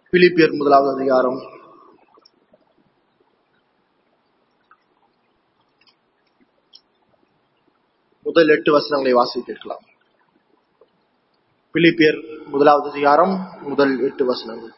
பிலிப்பியர் முதலாவது அதிகாரம் முதல் எட்டு வசனங்களை வாசி கேட்கலாம் பிலிப்பியர் முதலாவது அதிகாரம் முதல் எட்டு வசனங்கள்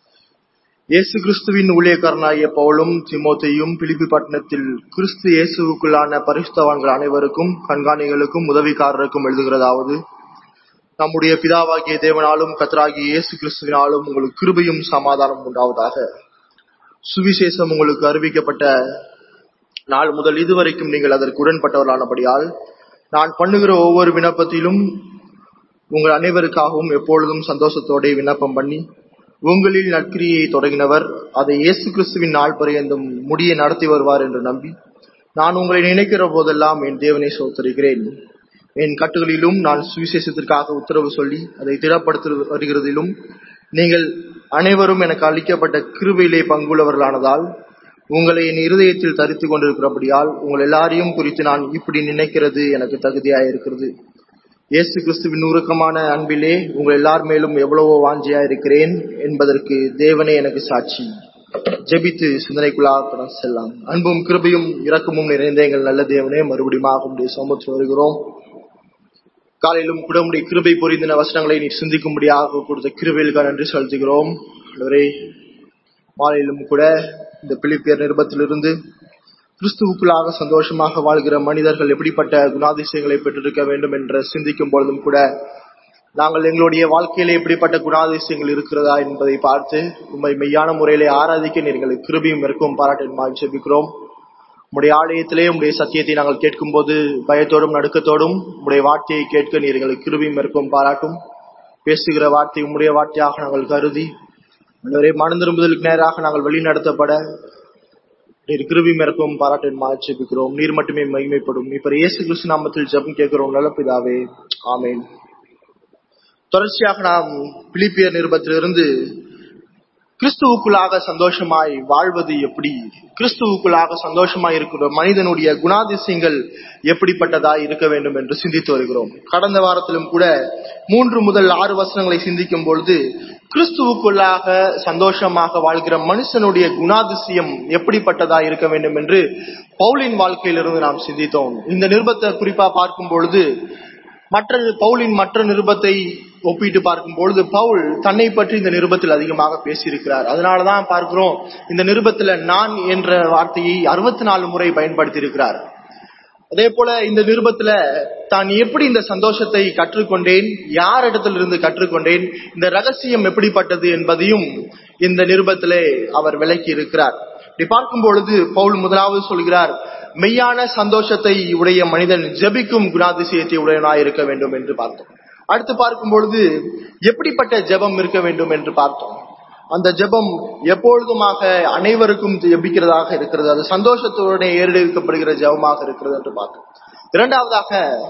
இயேசு கிறிஸ்துவின் ஊழியக்காரனாகிய பவுலும் திமோத்தேயும் பிலிப்பி பட்டணத்தில் கிறிஸ்து இயேசுவுக்குள்ளான பரிசுத்தவான்கள் அனைவருக்கும் கண்காணிகளுக்கும் உதவிக்காரருக்கும் எழுதுகிறதாவது நம்முடைய பிதாவாகிய தேவனாலும் கத்தராகிய இயேசு கிறிஸ்துவினாலும் உங்களுக்கு கிருபையும் சமாதானம் உண்டாவதாக சுவிசேஷம் உங்களுக்கு அறிவிக்கப்பட்ட நாள் முதல் இதுவரைக்கும் நீங்கள் அதற்கு உடன்பட்டவர்களானபடியால் நான் பண்ணுகிற ஒவ்வொரு விண்ணப்பத்திலும் உங்கள் அனைவருக்காகவும் எப்பொழுதும் சந்தோஷத்தோட விண்ணப்பம் பண்ணி உங்களில் நற்கிரியை தொடங்கினவர் அதை இயேசு கிறிஸ்துவின் நாள் பரியந்தம் முடிய நடத்தி வருவார் என்று நம்பி நான் உங்களை நினைக்கிற போதெல்லாம் என் தேவனை சோத்தரிக்கிறேன் என் கட்டுகளிலும் நான் சுவிசேஷத்திற்காக உத்தரவு சொல்லி அதை திடப்படுத்த வருகிறதிலும் நீங்கள் அனைவரும் எனக்கு அளிக்கப்பட்ட கிருபையிலே பங்குள்ளவர்களானதால் உங்களை என் இருதயத்தில் தரித்து கொண்டிருக்கிறபடியால் உங்கள் எல்லாரையும் குறித்து நான் இப்படி நினைக்கிறது எனக்கு தகுதியாயிருக்கிறது இயேசு கிறிஸ்துவின் உருக்கமான அன்பிலே உங்கள் எல்லார் மேலும் எவ்வளவோ வாஞ்சியா இருக்கிறேன் என்பதற்கு தேவனே எனக்கு சாட்சி ஜெபித்து சிந்தனைக்குள்ளாக செல்லாம் அன்பும் கிருபையும் இரக்கமும் நிறைந்த எங்கள் நல்ல தேவனே மறுபடியும் உடைய சமூகத்தில் வருகிறோம் காலையிலும் கூட உடைய கிருபை பொறிந்தின வசனங்களை நீ சிந்திக்கும்படியாக கொடுத்த கிருபைகளுக்கு நன்றி செலுத்துகிறோம் ஆண்டவரே மாலையிலும் கூட இந்த பிலிப்பியர் நிருபத்திலிருந்து கிறிஸ்துவுக்குள்ளாக சந்தோஷமாக வாழ்கிற மனிதர்கள் எப்படிப்பட்ட குணாதிசயங்களை பெற்றிருக்க வேண்டும் என்று சிந்திக்கும் பொழுதும் கூட நாங்கள் எங்களுடைய வாழ்க்கையில எப்படிப்பட்ட குணாதிசயங்கள் இருக்கிறதா என்பதை பார்த்து உண்மை மெய்யான முறையிலே ஆராதிக்க நீங்கள் கிருபியும் இருக்கும் பாராட்டு ஜெபிக்கிறோம் உடைய ஆலயத்திலே உடைய சத்தியத்தை நாங்கள் கேட்கும் போது பயத்தோடும் நடுக்கத்தோடும் உடைய வார்த்தையை கேட்க நீர்கள் கிருபியும் இருக்கும் பாராட்டும் பேசுகிற வார்த்தை உம்முடைய வார்த்தையாக நாங்கள் கருதி மனம் திரும்புதலுக்கு நேராக நாங்கள் வழி நடத்தப்பட நீர் கிருபி மேற்கும் பாராட்டு ஜெபிக்கிறோம் நீர் மட்டுமே மகிமைப்படும் இப்ப இயேசு கிறிஸ்து நாமத்தில் ஜெபம் கேட்கிறோம் நல்ல பிதாவே ஆமேன் தொடர்ச்சியாக நாம் பிலிப்பியர் நிருபத்திலிருந்து கிறிஸ்துவுக்குள்ளாக சந்தோஷமாய் வாழ்வது எப்படி கிறிஸ்துவுக்குள்ளாக சந்தோஷமாய் இருக்கிற மனிதனுடைய குணாதிசயங்கள் எப்படிப்பட்டதாய் இருக்க வேண்டும் என்று சிந்தித்து வருகிறோம் கடந்த வாரத்திலும் கூட மூன்று முதல் ஆறு வசனங்களை சிந்திக்கும் பொழுது கிறிஸ்துவுக்குள்ளாக சந்தோஷமாக வாழ்கிற மனுஷனுடைய குணாதிசயம் எப்படிப்பட்டதா இருக்க வேண்டும் என்று பவுலின் வாழ்க்கையிலிருந்து நாம் சிந்தித்தோம் இந்த நிருபத்தை குறிப்பா பார்க்கும் பொழுது மற்ற பவுலின் மற்ற நிருபத்தை ஒப்பிட்டு பார்க்கும் பொழுது பவுல் தன்னை பற்றி இந்த நிருபத்தில் அதிகமாக பேசியிருக்கிறார் அதனாலதான் பார்க்கிறோம் இந்த நிருபத்துல நான் என்ற வார்த்தையை அறுபத்தி நாலு முறை பயன்படுத்தி இருக்கிறார் அதே போல இந்த நிருபத்துல தான் எப்படி இந்த சந்தோஷத்தை கற்றுக்கொண்டேன் யார் இடத்திலிருந்து கற்றுக்கொண்டேன் இந்த ரகசியம் எப்படிப்பட்டது என்பதையும் இந்த நிருபத்திலே அவர் விளக்கி இருக்கிறார் இப்படி பார்க்கும் பொழுது பவுல் முதலாவது சொல்கிறார் மெய்யான சந்தோஷத்தை உடைய மனிதன் ஜபிக்கும் குணாதிசயத்தை உடையனாய் இருக்க வேண்டும் என்று பார்த்தோம் அடுத்து பார்க்கும் பொழுது எப்படிப்பட்ட ஜெபம் இருக்க வேண்டும் என்று பார்த்தோம் அந்த ஜெபம் எப்பொழுதுமாக அனைவருக்கும் ஜெபிக்கிறதாக இருக்கிறது அது சந்தோஷத்துடனே ஏறெடுக்கப்படுகிற ஜெபமாக இருக்கிறது என்று பார்த்தோம் இரண்டாவதாக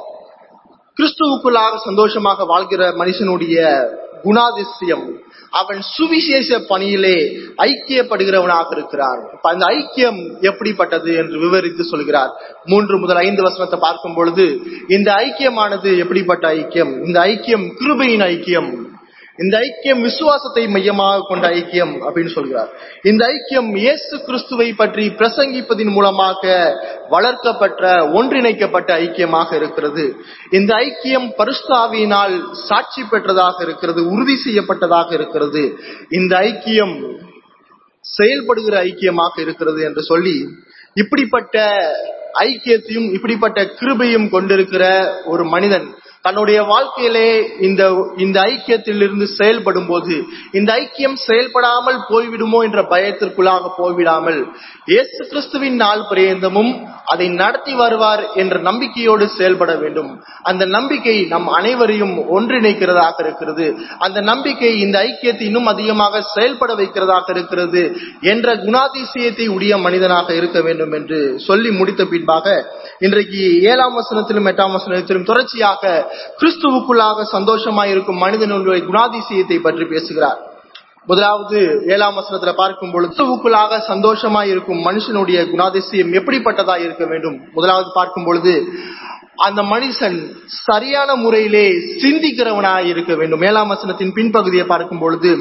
கிறிஸ்துவுக்குள்ளாக சந்தோஷமாக வாழ்கிற மனுஷனுடைய குணாதிசயம் அவன் சுவிசேஷ பணியிலே ஐக்கியப்படுகிறவனாக இருக்கிறான் அந்த ஐக்கியம் எப்படிப்பட்டது என்று விவரித்து சொல்கிறார் மூன்று முதல் ஐந்து வசனத்தை பார்க்கும் பொழுது இந்த ஐக்கியமானது எப்படிப்பட்ட ஐக்கியம் இந்த ஐக்கியம் கிருபையின் ஐக்கியம் இந்த ஐக்கியம் விசுவாசத்தை மையமாக கொண்ட ஐக்கியம் அப்படின்னு சொல்கிறார் இந்த ஐக்கியம் இயேசு கிறிஸ்துவை பற்றி பிரசங்கிப்பதின் மூலமாக வளர்க்கப்பட்ட ஒன்றிணைக்கப்பட்ட ஐக்கியமாக இருக்கிறது இந்த ஐக்கியம் பரிஸ்தாவியினால் சாட்சி பெற்றதாக இருக்கிறது உறுதி செய்யப்பட்டதாக இருக்கிறது இந்த ஐக்கியம் செயல்படுகிற ஐக்கியமாக இருக்கிறது என்று சொல்லி இப்படிப்பட்ட ஐக்கியத்தையும் இப்படிப்பட்ட கிருபையும் கொண்டிருக்கிற ஒரு மனிதன் தன்னுடைய வாழ்க்கையிலே இந்த இந்த ஐக்கியத்தில் இருந்து செயல்படும் போது இந்த ஐக்கியம் செயல்படாமல் போய்விடுமோ என்ற பயத்திற்குள்ளாக போய்விடாமல் இயேசு கிறிஸ்துவின் நாள் பரியந்தமும் அதை நடத்தி வருவார் என்ற நம்பிக்கையோடு செயல்பட வேண்டும் அந்த நம்பிக்கை நம் அனைவரையும் ஒன்றிணைக்கிறதாக இருக்கிறது அந்த நம்பிக்கை இந்த ஐக்கியத்தை இன்னும் அதிகமாக செயல்பட வைக்கிறதாக இருக்கிறது என்ற குணாதிசயத்தை உடைய மனிதனாக இருக்க வேண்டும் என்று சொல்லி முடித்த பின்பாக இன்றைக்கு ஏழாம் வசனத்திலும் எட்டாம் வசனத்திலும் தொடர்ச்சியாக கிறிஸ்துவுக்குள்ளாக சந்தோஷமாய் இருக்கும் மனிதனுடைய குணாதிசயத்தை பற்றி பேசுகிறார் முதலாவது ஏழாம் வசனத்துல பார்க்கும் பொழுது கிறிஸ்துவுக்குள்ளாக சந்தோஷமாய் இருக்கும் மனுஷனுடைய குணாதிசயம் எப்படிப்பட்டதா இருக்க வேண்டும் முதலாவது பார்க்கும் பொழுது அந்த மனுஷன் சரியான முறையிலே சிந்திக்கிறவனாய் இருக்க வேண்டும் ஏழாம் வசனத்தின் பின்பகுதியை பார்க்கும் பொழுது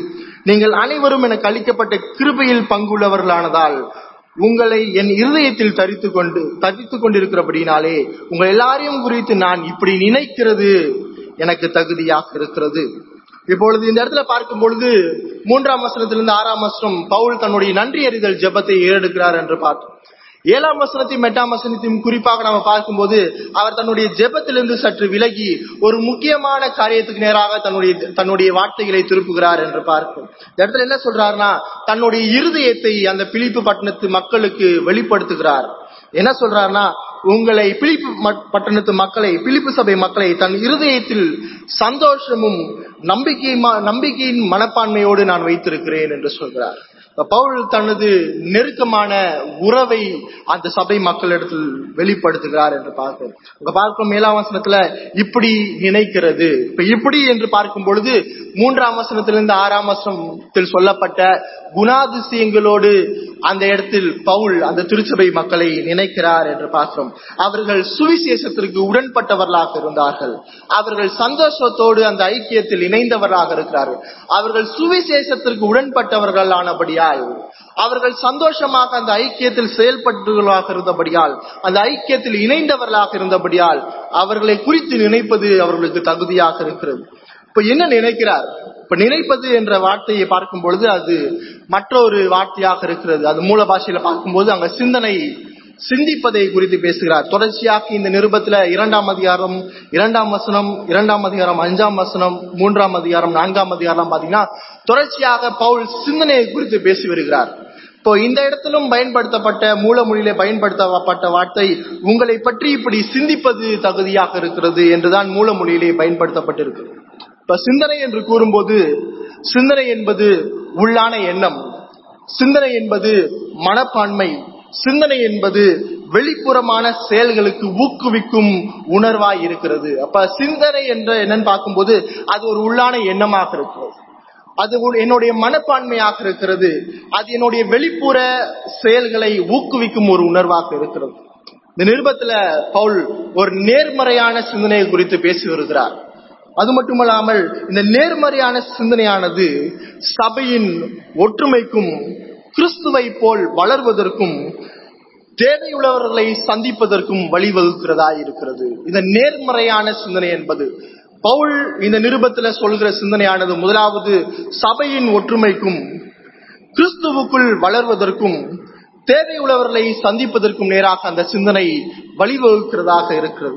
நீங்கள் அனைவரும் எனக்கு அளிக்கப்பட்ட கிருபையில் பங்குள்ளவர்களானதால் உங்களை என் இருதயத்தில் தரித்துக் கொண்டு தரித்துக் கொண்டிருக்கிறபடினாலே உங்கள் எல்லாரையும் குறித்து நான் இப்படி நினைக்கிறது எனக்கு தகுதியாக இருக்கிறது இப்பொழுது இந்த இடத்துல பார்க்கும் பொழுது மூன்றாம் வசனத்திலிருந்து ஆறாம் வசனம் பவுல் தன்னுடைய நன்றி அறிதல் ஜெபத்தை ஏறெடுக்கிறார் என்று பார்த்தோம் ஏழாம் வசனத்தையும் எட்டாம் வசனத்தையும் குறிப்பாக நாம பார்க்கும்போது அவர் தன்னுடைய ஜெபத்திலிருந்து சற்று விலகி ஒரு முக்கியமான காரியத்துக்கு நேராக தன்னுடைய தன்னுடைய வார்த்தைகளை திருப்புகிறார் என்று பார்க்கும் இந்த இடத்துல என்ன சொல்றாருன்னா தன்னுடைய இருதயத்தை அந்த பிலிப்பு பட்டணத்து மக்களுக்கு வெளிப்படுத்துகிறார் என்ன சொல்றாருன்னா உங்களை பிலிப்பு மட்- பட்டணத்து மக்களை பிலிப்பு சபை மக்களை தன் இருதயத்தில் சந்தோஷமும் நம்பிக்கை நம்பிக்கையின் மனப்பான்மையோடு நான் வைத்திருக்கிறேன் என்று சொல்கிறார் இப்ப பவுல் தனது நெருக்கமான உறவை அந்த சபை மக்களிடத்தில் வெளிப்படுத்துகிறார் என்று பார்க்கிறோம் அங்க பார்க்கும் மேலாம் வசனத்துல இப்படி நினைக்கிறது இப்ப இப்படி என்று பார்க்கும் பொழுது மூன்றாம் வசனத்திலிருந்து ஆறாம் வசனத்தில் சொல்லப்பட்ட குணாதிசயங்களோடு அந்த இடத்தில் பவுல் அந்த திருச்சபை மக்களை நினைக்கிறார் என்று பார்க்கிறோம் அவர்கள் சுவிசேஷத்திற்கு உடன்பட்டவர்களாக இருந்தார்கள் அவர்கள் சந்தோஷத்தோடு அந்த ஐக்கியத்தில் இணைந்தவர்களாக இருக்கிறார்கள் அவர்கள் சுவிசேஷத்திற்கு உடன்பட்டவர்கள் ஆனபடியால் அவர்கள் சந்தோஷமாக அந்த ஐக்கியத்தில் செயல்பட்டவர்களாக இருந்தபடியால் அந்த ஐக்கியத்தில் இணைந்தவர்களாக இருந்தபடியால் அவர்களை குறித்து நினைப்பது அவர்களுக்கு தகுதியாக இருக்கிறது இப்ப என்ன நினைக்கிறார் இப்ப நினைப்பது என்ற வார்த்தையை பார்க்கும் பொழுது அது மற்றொரு வார்த்தையாக இருக்கிறது அது மூல பாஷையில பார்க்கும்போது அங்க சிந்தனை சிந்திப்பதை குறித்து பேசுகிறார் தொடர்ச்சியாக இந்த நிருபத்துல இரண்டாம் அதிகாரம் இரண்டாம் வசனம் இரண்டாம் அதிகாரம் அஞ்சாம் வசனம் மூன்றாம் அதிகாரம் நான்காம் அதிகாரம் பாத்தீங்கன்னா தொடர்ச்சியாக பவுல் சிந்தனையை குறித்து பேசி வருகிறார் இப்போ இந்த இடத்திலும் பயன்படுத்தப்பட்ட மூலமொழியிலே பயன்படுத்தப்பட்ட வார்த்தை உங்களை பற்றி இப்படி சிந்திப்பது தகுதியாக இருக்கிறது என்றுதான் மூலமொழியிலே பயன்படுத்தப்பட்டிருக்கு இப்ப சிந்தனை என்று கூறும்போது சிந்தனை என்பது உள்ளான எண்ணம் சிந்தனை என்பது மனப்பான்மை சிந்தனை என்பது வெளிப்புறமான செயல்களுக்கு ஊக்குவிக்கும் உணர்வாய் இருக்கிறது அப்ப சிந்தனை என்ற என்னன்னு பார்க்கும்போது அது ஒரு உள்ளான எண்ணமாக இருக்கிறது அது ஒரு- என்னுடைய மனப்பான்மையாக இருக்கிறது அது என்னுடைய வெளிப்புற செயல்களை ஊக்குவிக்கும் ஒரு உணர்வாக இருக்கிறது இந்த நிருபத்துல பவுல் ஒரு நேர்மறையான சிந்தனையை குறித்து பேசி வருகிறார் அது மட்டுமல்லாமல் இந்த நேர்மறையான சிந்தனையானது சபையின் ஒற்றுமைக்கும் கிறிஸ்துவை போல் வளர்வதற்கும் தேவையுள்ளவர்களை சந்திப்பதற்கும் வழிவகுக்கிறதா இருக்கிறது இந்த நேர்மறையான சிந்தனை என்பது பவுல் இந்த நிருபத்துல சொல்கிற சிந்தனையானது முதலாவது சபையின் ஒற்றுமைக்கும் கிறிஸ்துவுக்குள் வளர்வதற்கும் தேவையுள்ளவர்களை சந்திப்பதற்கும் நேராக அந்த சிந்தனை வழிவகுக்கிறதாக இருக்கிறது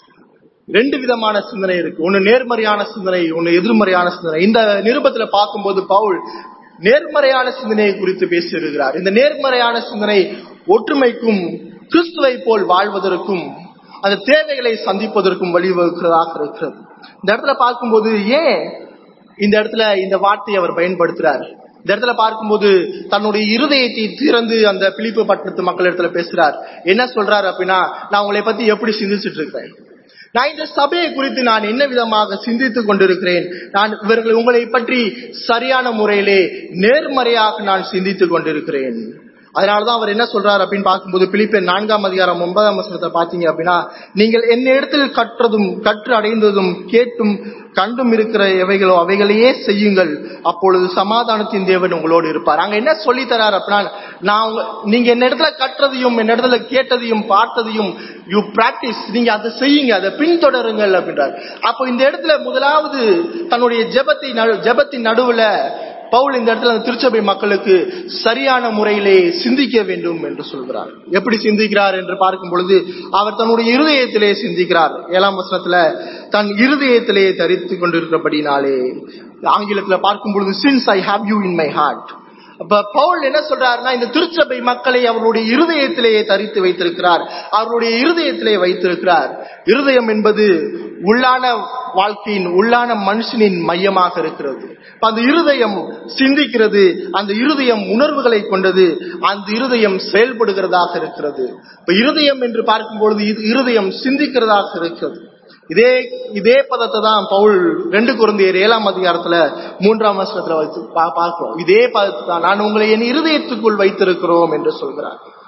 ரெண்டு விதமான சிந்தனை இருக்கு ஒன்னு நேர்மறையான சிந்தனை ஒன்னு எதிர்மறையான சிந்தனை இந்த நிருபத்துல பார்க்கும்போது பவுல் நேர்மறையான சிந்தனையை குறித்து பேசியிருக்கிறார் இந்த நேர்மறையான சிந்தனை ஒற்றுமைக்கும் கிறிஸ்துவை போல் வாழ்வதற்கும் அந்த தேவைகளை சந்திப்பதற்கும் வழிவகுக்கிறதாக இருக்கிறது இந்த இடத்துல பார்க்கும்போது ஏன் இந்த இடத்துல இந்த வார்த்தையை அவர் பயன்படுத்துறார் இந்த இடத்துல பார்க்கும்போது தன்னுடைய இருதயத்தை திறந்து அந்த பிலிப்பு பட்டணத்து மக்கள் இடத்துல பேசுறார் என்ன சொல்றாரு அப்படின்னா நான் உங்களை பத்தி எப்படி சிந்திச்சிட்டு இருக்கிறேன் நான் இந்த சபையை குறித்து நான் என்ன விதமாக சிந்தித்துக் கொண்டிருக்கிறேன் நான் இவர்கள் உங்களை பற்றி சரியான முறையிலே நேர்மறையாக நான் சிந்தித்துக் கொண்டிருக்கிறேன் அதனாலதான் அவர் என்ன சொல்றாரு அப்படின்னு பார்க்கும்போது பிலிப்பியன் நான்காம் அதிகாரம் ஒன்பதாம் வசனத்தை பாத்தீங்க அப்படின்னா நீங்கள் என்ன இடத்தில் கற்றதும் கற்று அடைந்ததும் கேட்டும் கண்டும் இருக்கிற எவைகளோ அவைகளையே செய்யுங்கள் அப்பொழுது சமாதானத்தின் தேவன் உங்களோடு இருப்பார் அங்க என்ன சொல்லி தரார் அப்படின்னா நான் உங்க- நீங்க என்ன இடத்துல கற்றதையும் என்ன இடத்துல கேட்டதையும் பார்த்ததையும் யூ பிராக்டிஸ் நீங்க அதை செய்யுங்க அதை பின்தொடருங்கள் அப்படின்றார் அப்போ இந்த இடத்துல முதலாவது தன்னுடைய ஜெபத்தை நடு- ஜெபத்தின் நடுவுல பவுல் இந்த இடத்துல அந்த திருச்சபை மக்களுக்கு சரியான முறையிலே சிந்திக்க வேண்டும் என்று சொல்கிறார் எப்படி சிந்திக்கிறார் என்று பார்க்கும் பொழுது அவர் தன்னுடைய இருதயத்திலே சிந்திக்கிறார் ஏழாம் வசனத்துல தன் இருதயத்திலே தரித்து கொண்டிருக்கிறபடினாலே ஆங்கிலத்துல பார்க்கும் பொழுது since I have you in my heart அப்ப பவுல் என்ன சொல்றாருன்னா இந்த திருச்சபை மக்களை அவருடைய இருதயத்திலேயே தரித்து வைத்திருக்கிறார் அவருடைய இருதயத்திலே வைத்திருக்கிறார் இருதயம் என்பது உள்ளான வாழ்க்கையின் உள்ளான மனுஷனின் மையமாக இருக்கிறது அப்ப அந்த இருதயம் சிந்திக்கிறது அந்த இருதயம் உணர்வுகளை கொண்டது அந்த இருதயம் செயல்படுகிறதாக இருக்கிறது இப்ப இருதயம் என்று பார்க்கும் பொழுது இது இருதயம் சிந்திக்கிறதாக இருக்கிறது இதே இதே பதத்தை தான் பவுல் ரெண்டு குருந்தியர் ஏழாம் அதிகாரத்துல மூன்றாம் வசனத்துல வச்சு பா- பார்க்கிறோம் இதே பதத்தை தான் நான் உங்களை என் இருதயத்துக்குள் வைத்திருக்கிறோம் என்று சொல்கிறார்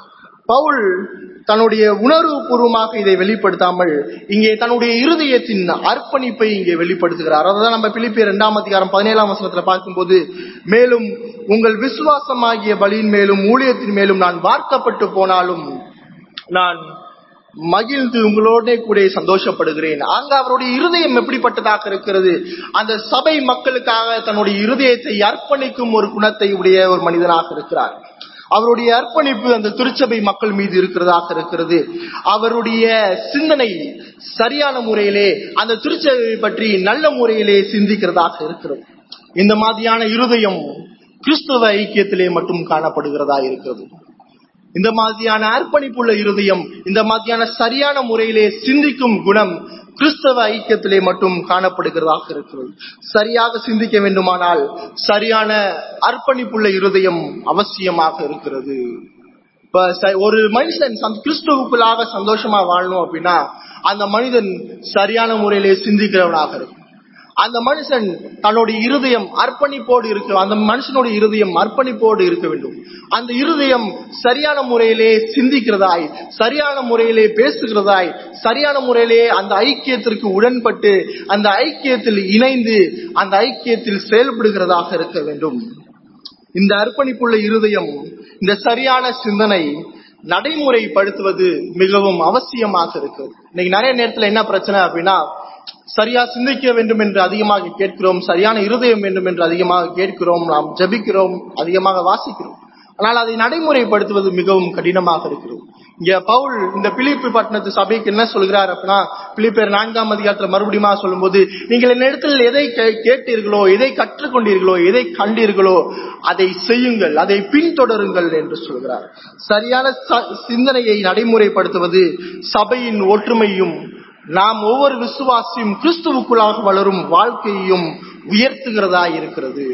பவுல் தன்னுடைய உணர்வு பூர்வமாக இதை வெளிப்படுத்தாமல் இங்கே தன்னுடைய இருதயத்தின் அர்ப்பணிப்பை இங்கே வெளிப்படுத்துகிறார் அதான் நம்ம பிலிப்பியர் இரண்டாம் அதிகாரம் பதினேழாம் வசனத்துல பார்க்கும்போது மேலும் உங்கள் விசுவாசமாகிய பலியின் மேலும் ஊழியத்தின் மேலும் நான் வார்க்கப்பட்டு போனாலும் நான் மகிழ்ந்து உங்களோட கூட சந்தோஷப்படுகிறேன் அங்க அவருடைய இருதயம் எப்படிப்பட்டதாக இருக்கிறது அந்த சபை மக்களுக்காக தன்னுடைய இருதயத்தை அர்ப்பணிக்கும் ஒரு குணத்தை உடைய ஒரு மனிதனாக இருக்கிறார் அவருடைய அர்ப்பணிப்பு அந்த திருச்சபை மக்கள் மீது இருக்கிறதாக இருக்கிறது அவருடைய சிந்தனை சரியான முறையிலே அந்த திருச்சபை பற்றி நல்ல முறையிலே சிந்திக்கிறதாக இருக்கிறது இந்த மாதிரியான இருதயம் கிறிஸ்தவ ஐக்கியத்திலே மட்டும் காணப்படுகிறதா இருக்கிறது இந்த மாதிரியான அர்ப்பணிப்புள்ள இருதயம் இந்த மாதிரியான சரியான முறையிலே சிந்திக்கும் குணம் கிறிஸ்தவ ஐக்கியத்திலே மட்டும் காணப்படுகிறதாக இருக்கிறது சரியாக சிந்திக்க வேண்டுமானால் சரியான அர்ப்பணிப்புள்ள இருதயம் அவசியமாக இருக்கிறது இப்ப ச- ஒரு மனுஷன் சந்- கிறிஸ்துவுக்குள்ளாக சந்தோஷமா வாழணும் அப்படின்னா அந்த மனிதன் சரியான முறையிலே சிந்திக்கிறவனாக இருக்கும் அந்த மனுஷன் தன்னுடைய இருதயம் அர்ப்பணிப்போடு இருக்க அந்த மனுஷனுடைய இருதயம் அர்ப்பணிப்போடு இருக்க வேண்டும் அந்த இருதயம் சரியான முறையிலே சிந்திக்கிறதாய் சரியான முறையிலே பேசுகிறதாய் சரியான முறையிலே அந்த ஐக்கியத்திற்கு உடன்பட்டு அந்த ஐக்கியத்தில் இணைந்து அந்த ஐக்கியத்தில் செயல்படுகிறதாக இருக்க வேண்டும் இந்த அர்ப்பணிப்புள்ள இருதயம் இந்த சரியான சிந்தனை நடைமுறைப்படுத்துவது மிகவும் அவசியமாக இருக்கு இன்னைக்கு நிறைய நேரத்துல என்ன பிரச்சனை அப்படின்னா சரியா சிந்திக்க வேண்டும் என்று அதிகமாக கேட்கிறோம் சரியான இருதயம் வேண்டும் என்று அதிகமாக கேட்கிறோம் நாம் ஜெபிக்கிறோம் அதிகமாக வாசிக்கிறோம் ஆனால் அதை நடைமுறைப்படுத்துவது மிகவும் கடினமாக இருக்கிறது இங்க பவுல் இந்த பிலிப்பு பட்டணத்து சபைக்கு என்ன சொல்கிறார் அப்படின்னா பிலிப்பர் நான்காம் அதிகாரத்துல மறுபடியும் சொல்லும்போது நீங்கள் என்னிடத்தில் எதை கே- கேட்டீர்களோ எதை கற்றுக்கொண்டீர்களோ எதை கண்டீர்களோ அதை செய்யுங்கள் அதை பின்தொடருங்கள் என்று சொல்கிறார் சரியான ச- சிந்தனையை நடைமுறைப்படுத்துவது சபையின் ஒற்றுமையும் நாம் ஒவ்வொரு விசுவாசியும் கிறிஸ்துவுக்குள்ளாக வளரும் வாழ்க்கையையும் உயர்த்துகிறதா இருக்கிறது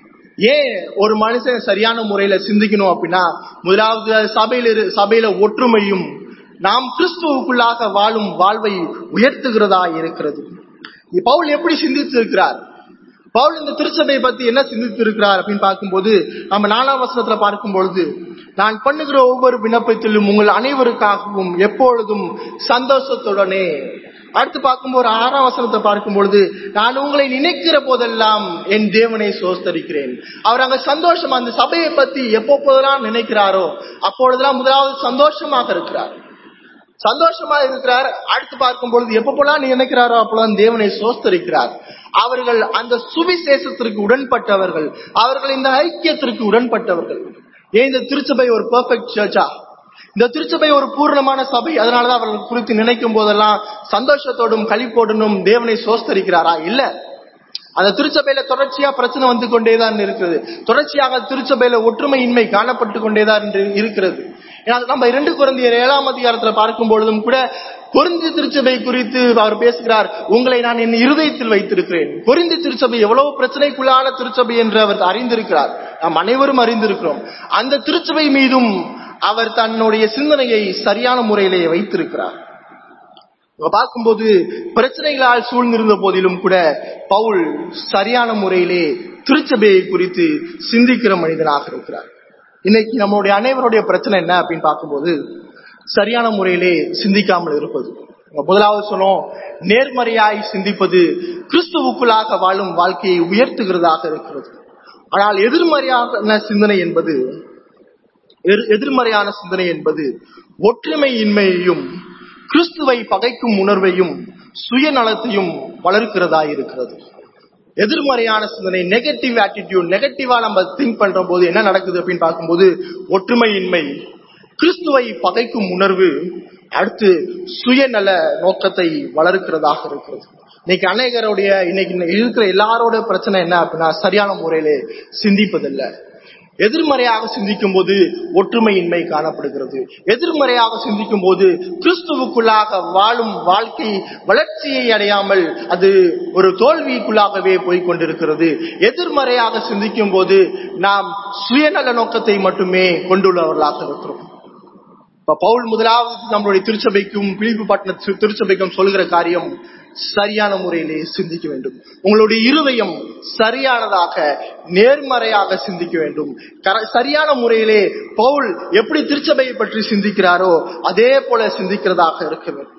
ஏன் ஒரு மனுஷன் சரியான முறையில சிந்திக்கணும் அப்படின்னா முதலாவது சபையில இரு- சபையில ஒற்றுமையும் நாம் கிறிஸ்துவுக்குள்ளாக வாழும் வாழ்வை உயர்த்துகிறதா இருக்கிறது பவுல் எப்படி சிந்தித்து இருக்கிறார் பவுல் இந்த திருச்சபையை பத்தி என்ன சிந்தித்து இருக்கிறார் அப்படின்னு பார்க்கும்போது நம்ம நாலாம் வசனத்துல பார்க்கும் பொழுது நான் பண்ணுகிற ஒவ்வொரு விண்ணப்பத்திலும் உங்கள் அனைவருக்காகவும் எப்பொழுதும் சந்தோஷத்துடனே அடுத்து பார்க்கும்போது ஆறாம் வசனத்தை பார்க்கும் பொழுது நான் உங்களை நினைக்கிற போதெல்லாம் என் தேவனை சோஸ்தரிக்கிறேன் அவர் அங்க சந்தோஷமா அந்த சபையை பத்தி எப்பப்போதெல்லாம் நினைக்கிறாரோ அப்பொழுதெல்லாம் முதலாவது சந்தோஷமாக இருக்கிறார் சந்தோஷமா இருக்கிறார் அடுத்து பார்க்கும் பொழுது எப்பப்பெல்லாம் நீ நினைக்கிறாரோ அப்பெல்லாம் தேவனை சோஸ்தரிக்கிறார் அவர்கள் அந்த சுவிசேஷத்திற்கு உடன்பட்டவர்கள் அவர்கள் இந்த ஐக்கியத்திற்கு உடன்பட்டவர்கள் ஏன் இந்த திருச்சபை ஒரு பெர்ஃபெக்ட் சர்ச்சா இந்த திருச்சபை ஒரு பூர்ணமான சபை அதனாலதான் அவர்கள் குறித்து நினைக்கும் போதெல்லாம் சந்தோஷத்தோடும் களிப்போடனும் தேவனை சோஸ்தரிக்கிறாரா இல்ல அந்த திருச்சபையில தொடர்ச்சியா பிரச்சனை வந்து கொண்டேதான் இருக்கிறது தொடர்ச்சியாக திருச்சபையில ஒற்றுமையின்மை காணப்பட்டு கொண்டேதான் இன்று இருக்கிறது ஏன்னா நம்ம இரண்டு குழந்தையர் ஏழாம் அதிகாரத்துல பார்க்கும் பொழுதும் கூட பொருந்தி திருச்சபை குறித்து அவர் பேசுகிறார் உங்களை நான் என் இருதயத்தில் வைத்திருக்கிறேன் பொருந்தி திருச்சபை எவ்வளவு பிரச்சனைக்குள்ளான திருச்சபை என்று அவர் அறிந்திருக்கிறார் நாம் அனைவரும் அறிந்திருக்கிறோம் அந்த திருச்சபை மீதும் அவர் தன்னுடைய சிந்தனையை சரியான முறையிலே வைத்திருக்கிறார் இங்க பார்க்கும்போது பிரச்சனைகளால் சூழ்ந்திருந்த போதிலும் கூட பவுல் சரியான முறையிலே திருச்சபையை குறித்து சிந்திக்கிற மனிதனாக இருக்கிறார் இன்னைக்கு நம்மளுடைய அனைவருடைய பிரச்சனை என்ன அப்படின்னு பார்க்கும்போது சரியான முறையிலே சிந்திக்காமல் இருப்பது இங்க முதலாவது சொன்னோம் நேர்மறையாய் சிந்திப்பது கிறிஸ்துவுக்குள்ளாக வாழும் வாழ்க்கையை உயர்த்துகிறதாக இருக்கிறது ஆனால் எதிர்மறையான சிந்தனை என்பது எதிர்- எதிர்மறையான சிந்தனை என்பது ஒற்றுமையின்மையையும் கிறிஸ்துவை பகைக்கும் உணர்வையும் சுயநலத்தையும் வளர்க்கிறதா இருக்கிறது எதிர்மறையான சிந்தனை நெகட்டிவ் ஆட்டிடியூட் நெகட்டிவா நம்ம திங்க் பண்ற போது என்ன நடக்குது அப்படின்னு பார்க்கும்போது ஒற்றுமையின்மை கிறிஸ்துவை பகைக்கும் உணர்வு அடுத்து சுயநல நோக்கத்தை வளர்க்கிறதாக இருக்கிறது இன்னைக்கு அநேகருடைய இன்னைக்கு இருக்கிற எல்லாரோட பிரச்சனை என்ன அப்படின்னா சரியான முறையிலே சிந்திப்பதில்லை எதிர்மறையாக சிந்திக்கும் போது ஒற்றுமையின்மை காணப்படுகிறது எதிர்மறையாக சிந்திக்கும் போது கிறிஸ்துவுக்குள்ளாக வாழும் வாழ்க்கை வளர்ச்சியை அடையாமல் அது ஒரு தோல்விக்குள்ளாகவே போய்க் கொண்டிருக்கிறது எதிர்மறையாக சிந்திக்கும் போது நாம் சுயநல நோக்கத்தை மட்டுமே கொண்டுள்ளவர்களாக இருக்கிறோம் இப்ப பவுல் முதலாவது நம்மளுடைய திருச்சபைக்கும் பிலிப்பு பட்டண தி- திருச்சபைக்கும் சொல்லுகிற காரியம் சரியான முறையிலே சிந்திக்க வேண்டும் உங்களுடைய இருதயம் சரியானதாக நேர்மறையாக சிந்திக்க வேண்டும் கர- சரியான முறையிலே பவுல் எப்படி திருச்சபையை பற்றி சிந்திக்கிறாரோ அதே போல சிந்திக்கிறதாக இருக்க வேண்டும்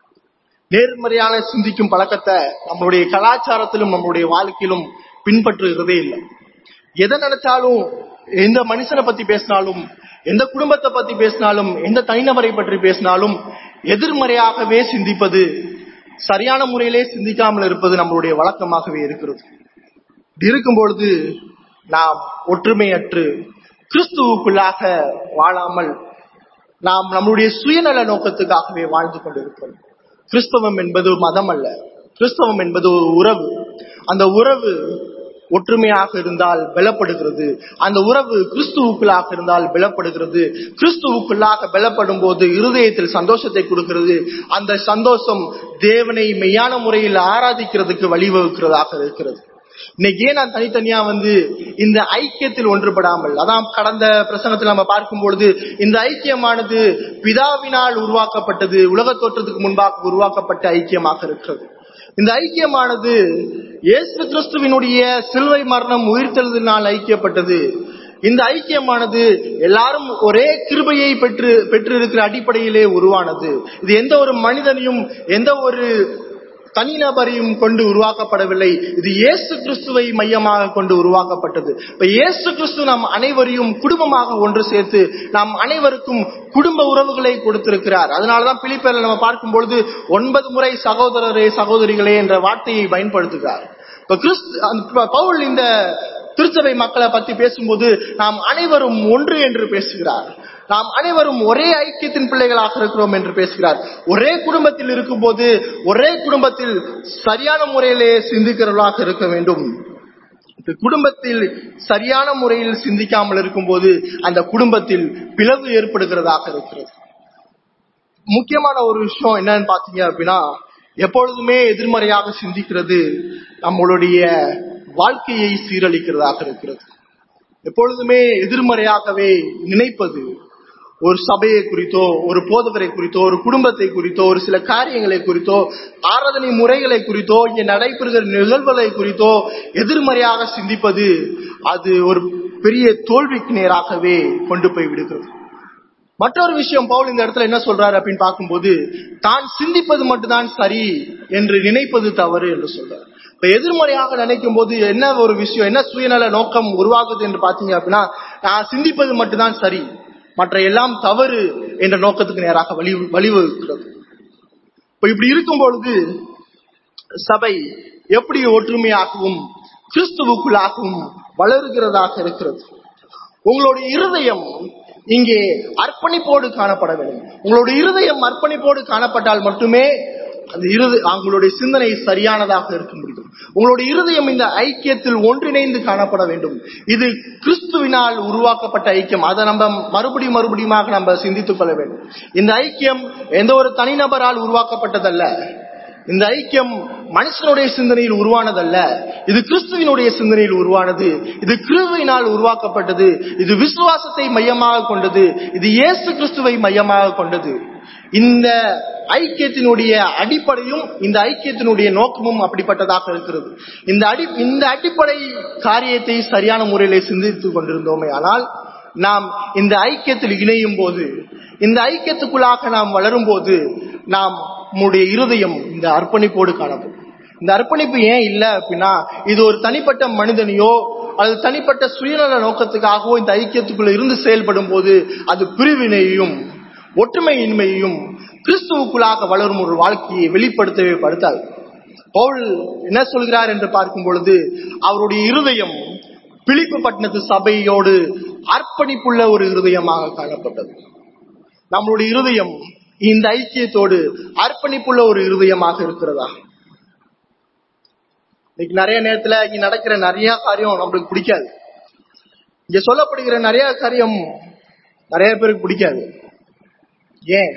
நேர்மறையான சிந்திக்கும் பழக்கத்தை நம்மளுடைய கலாச்சாரத்திலும் நம்மளுடைய வாழ்க்கையிலும் பின்பற்றுகிறதே இல்லை எதை நினைச்சாலும் எந்த மனுஷனை பத்தி பேசினாலும் எந்த குடும்பத்தை பத்தி பேசினாலும் எந்த தனிநபரை பற்றி பேசினாலும் எதிர்மறையாகவே சிந்திப்பது சரியான முறையிலே சிந்திக்காமல் இருப்பது நம்மளுடைய வழக்கமாகவே இருக்கிறது இப்படி இருக்கும் பொழுது நாம் ஒற்றுமையற்று கிறிஸ்துவுக்குள்ளாக வாழாமல் நாம் நம்முடைய சுயநல நோக்கத்துக்காகவே வாழ்ந்து கொண்டிருக்கிறோம் கிறிஸ்தவம் என்பது மதம் அல்ல கிறிஸ்தவம் என்பது ஒரு உறவு அந்த உறவு ஒற்றுமையாக இருந்தால் பலப்படுகிறது அந்த உறவு கிறிஸ்துவுக்குள்ளாக இருந்தால் பலப்படுகிறது கிறிஸ்துவுக்குள்ளாக பலப்படும் போது இருதயத்தில் சந்தோஷத்தை கொடுக்கிறது அந்த சந்தோஷம் தேவனை மெய்யான முறையில் ஆராதிக்கிறதுக்கு வழிவகுக்கிறதாக இருக்கிறது இன்னைக்கு ஏன் நான் தனித்தனியா வந்து இந்த ஐக்கியத்தில் ஒன்றுபடாமல் அதான் கடந்த பிரசங்கத்தில் நம்ம பார்க்கும் பொழுது இந்த ஐக்கியமானது பிதாவினால் உருவாக்கப்பட்டது உலக தோற்றத்துக்கு முன்பாக உருவாக்கப்பட்ட ஐக்கியமாக இருக்கிறது இந்த ஐக்கியமானது இயேசு கிறிஸ்துவினுடைய சிலுவை மரணம் உயிர்த்தெழுதினால் ஐக்கியப்பட்டது இந்த ஐக்கியமானது எல்லாரும் ஒரே கிருபையை பெற்று பெற்றிருக்கிற அடிப்படையிலே உருவானது இது எந்த ஒரு மனிதனையும் எந்த ஒரு தனிநபரையும் கொண்டு உருவாக்கப்படவில்லை இது இயேசு கிறிஸ்துவை மையமாக கொண்டு உருவாக்கப்பட்டது இப்ப இயேசு கிறிஸ்து நாம் அனைவரையும் குடும்பமாக ஒன்று சேர்த்து நாம் அனைவருக்கும் குடும்ப உறவுகளை கொடுத்திருக்கிறார் அதனாலதான் பிலிப்பேர்ல நம்ம பார்க்கும் பொழுது ஒன்பது முறை சகோதரரே சகோதரிகளே என்ற வார்த்தையை பயன்படுத்துகிறார் இப்ப கிறிஸ்து அந்த பவுல் இந்த திருச்சபை மக்களை பத்தி பேசும்போது நாம் அனைவரும் ஒன்று என்று பேசுகிறார் நாம் அனைவரும் ஒரே ஐக்கியத்தின் பிள்ளைகளாக இருக்கிறோம் என்று பேசுகிறார் ஒரே குடும்பத்தில் இருக்கும்போது ஒரே குடும்பத்தில் சரியான முறையிலே சிந்திக்கிறவர்களாக இருக்க வேண்டும் இந்த குடும்பத்தில் சரியான முறையில் சிந்திக்காமல் இருக்கும்போது அந்த குடும்பத்தில் பிளவு ஏற்படுகிறதாக இருக்கிறது முக்கியமான ஒரு விஷயம் என்னன்னு பாத்தீங்க அப்படின்னா எப்பொழுதுமே எதிர்மறையாக சிந்திக்கிறது நம்மளுடைய வாழ்க்கையை சீரழிக்கிறதாக இருக்கிறது எப்பொழுதுமே எதிர்மறையாகவே நினைப்பது ஒரு சபையை குறித்தோ ஒரு போதகரை குறித்தோ ஒரு குடும்பத்தை குறித்தோ ஒரு சில காரியங்களை குறித்தோ ஆராதனை முறைகளை குறித்தோ இங்கே நடைபெறுகிற நிகழ்வுகளை குறித்தோ எதிர்மறையாக சிந்திப்பது அது ஒரு பெரிய தோல்விக்கு நேராகவே கொண்டு போய் விடுகிறது மற்றொரு விஷயம் பவுல் இந்த இடத்துல என்ன சொல்றாரு அப்படின்னு பார்க்கும்போது தான் சிந்திப்பது மட்டும்தான் சரி என்று நினைப்பது தவறு என்று சொல்றாரு இப்ப எதிர்மறையாக நினைக்கும் போது என்ன ஒரு விஷயம் என்ன சுயநல நோக்கம் உருவாகுது என்று பாத்தீங்க அப்படின்னா நான் சிந்திப்பது மட்டும்தான் சரி மற்ற எல்லாம் தவறு என்ற நோக்கத்துக்கு நேராக வழி வழிவகுக்கிறது இப்ப இப்படி இருக்கும் பொழுது சபை எப்படி ஒற்றுமையாகவும் கிறிஸ்துவுக்குள்ளாகவும் வளருகிறதாக இருக்கிறது உங்களுடைய இருதயம் இங்கே அர்ப்பணிப்போடு காணப்பட வேண்டும் உங்களுடைய இருதயம் அர்ப்பணிப்போடு காணப்பட்டால் மட்டுமே அந்த இருது அவங்களுடைய சிந்தனை சரியானதாக இருக்க முடியும் உங்களுடைய இருதயம் இந்த ஐக்கியத்தில் ஒன்றிணைந்து காணப்பட வேண்டும் இது கிறிஸ்துவினால் உருவாக்கப்பட்ட ஐக்கியம் அதை நம்ம மறுபடியும் மறுபடியுமாக நம்ம சிந்தித்துக் கொள்ள வேண்டும் இந்த ஐக்கியம் எந்த ஒரு தனிநபரால் உருவாக்கப்பட்டதல்ல இந்த ஐக்கியம் மனுஷனுடைய சிந்தனையில் உருவானதல்ல இது கிறிஸ்துவினுடைய சிந்தனையில் உருவானது இது கிருவினால் உருவாக்கப்பட்டது இது விசுவாசத்தை மையமாக கொண்டது இது இயேசு கிறிஸ்துவை மையமாக கொண்டது இந்த ஐக்கியத்தினுடைய அடிப்படையும் இந்த ஐக்கியத்தினுடைய நோக்கமும் அப்படிப்பட்டதாக இருக்கிறது இந்த அடி இந்த அடிப்படை காரியத்தை சரியான முறையிலே சிந்தித்துக் கொண்டிருந்தோமே ஆனால் நாம் இந்த ஐக்கியத்தில் இணையும் போது இந்த ஐக்கியத்துக்குள்ளாக நாம் வளரும் போது நாம் நம்முடைய இருதயம் இந்த அர்ப்பணிப்போடு காணப்படும் இந்த அர்ப்பணிப்பு ஏன் இல்ல அப்படின்னா இது ஒரு தனிப்பட்ட மனிதனையோ அல்லது தனிப்பட்ட சுயநல நோக்கத்துக்காகவோ இந்த ஐக்கியத்துக்குள்ள இருந்து செயல்படும் போது அது பிரிவினையையும் ஒற்றுமையின்மையையும் கிறிஸ்துவுக்குள்ளாக வளரும் ஒரு வாழ்க்கையை வெளிப்படுத்தவே படுத்தாது பவுல் என்ன சொல்கிறார் என்று பார்க்கும் பொழுது அவருடைய இருதயம் பிலிப்பு பட்டணத்து சபையோடு அர்ப்பணிப்புள்ள ஒரு இருதயமாக காணப்பட்டது நம்மளுடைய இருதயம் இந்த ஐக்கியத்தோடு அர்ப்பணிப்புள்ள ஒரு இருதயமாக இருக்கிறதா இன்னைக்கு நிறைய நேரத்துல இங்க நடக்கிற நிறைய காரியம் நம்மளுக்கு பிடிக்காது இங்க சொல்லப்படுகிற நிறைய காரியம் நிறைய பேருக்கு பிடிக்காது ஏன்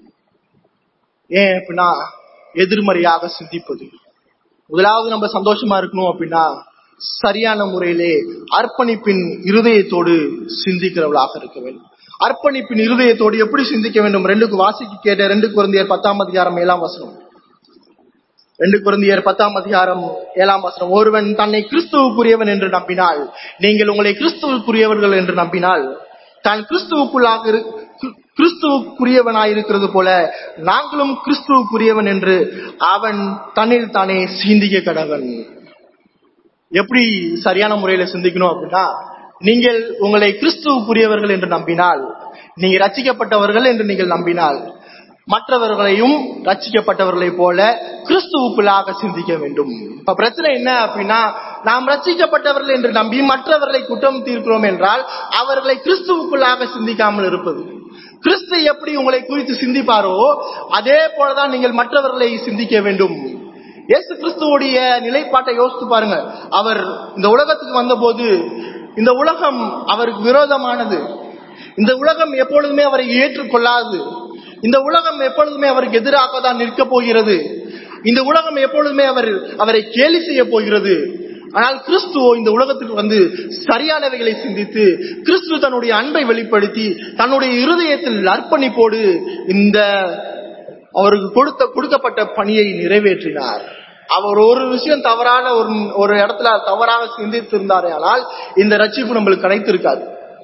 ஏன் அப்படின்னா எதிர்மறையாக சிந்திப்பது முதலாவது நம்ம சந்தோஷமா இருக்கணும் அப்படின்னா சரியான முறையிலே அர்ப்பணிப்பின் இருதயத்தோடு சிந்திக்கிறவளாக இருக்க வேண்டும் அர்ப்பணிப்பின் இருதயத்தோடு எப்படி சிந்திக்க வேண்டும் ரெண்டுக்கு வாசிக்கு கேட்ட ரெண்டு குழந்தையர் பத்தாம் அதிகாரம் ஏழாம் வசனம் ரெண்டு குருந்தியர் பத்தாம் அதிகாரம் ஏழாம் வசனம் ஒருவன் தன்னை கிறிஸ்துவுக்குரியவன் என்று நம்பினால் நீங்கள் உங்களை கிறிஸ்துவுக்குரியவர்கள் என்று நம்பினால் தான் கிறிஸ்துவுக்குள்ளாக இரு- கிறிஸ்து- கிறிஸ்துவுக்குரியவனாயிருக்கிறது போல நாங்களும் கிறிஸ்துவுக்குரியவன் என்று அவன் தன்னில் தானே சிந்திக்க கடவன் எப்படி சரியான முறையில சிந்திக்கணும் அப்படின்னா நீங்கள் உங்களை கிறிஸ்துவுக்குரியவர்கள் என்று நம்பினால் நீங்க ரட்சிக்கப்பட்டவர்கள் என்று நீங்கள் நம்பினால் மற்றவர்களையும் ரட்சிக்கப்பட்டவர்களைப் போல கிறிஸ்துவுக்குள்ளாக சிந்திக்க வேண்டும் இப்ப பிரச்சனை என்ன அப்படின்னா நாம் ரட்சிக்கப்பட்டவர்கள் என்று நம்பி மற்றவர்களை குற்றம் தீர்க்கிறோம் என்றால் அவர்களை கிறிஸ்துவுக்குள்ளாக சிந்திக்காமல் இருப்பது கிறிஸ்து எப்படி உங்களை குறித்து சிந்திப்பாரோ அதே போலதான் நீங்கள் மற்றவர்களை சிந்திக்க வேண்டும் இயேசு கிறிஸ்துவோடைய நிலைப்பாட்டை யோசித்து பாருங்க அவர் இந்த உலகத்துக்கு வந்தபோது இந்த உலகம் அவருக்கு விரோதமானது இந்த உலகம் எப்பொழுதுமே அவரை ஏற்றுக்கொள்ளாது இந்த உலகம் எப்பொழுதுமே அவருக்கு எதிராக தான் நிற்க போகிறது இந்த உலகம் எப்பொழுதுமே அவர் அவரை கேலி செய்ய போகிறது ஆனால் கிறிஸ்துவோ இந்த உலகத்துக்கு வந்து சரியானவைகளை சிந்தித்து கிறிஸ்து தன்னுடைய அன்பை வெளிப்படுத்தி தன்னுடைய இருதயத்தில் அர்ப்பணிப்போடு இந்த அவருக்கு கொடுத்த கொடுக்கப்பட்ட பணியை நிறைவேற்றினார் அவர் ஒரு விஷயம் தவறான ஒரு ஒரு இடத்துல தவறாக சிந்தித்திருந்தாரே ஆனால் இந்த ரட்சிப்பு நம்மளுக்கு கிடைத்திருக்காது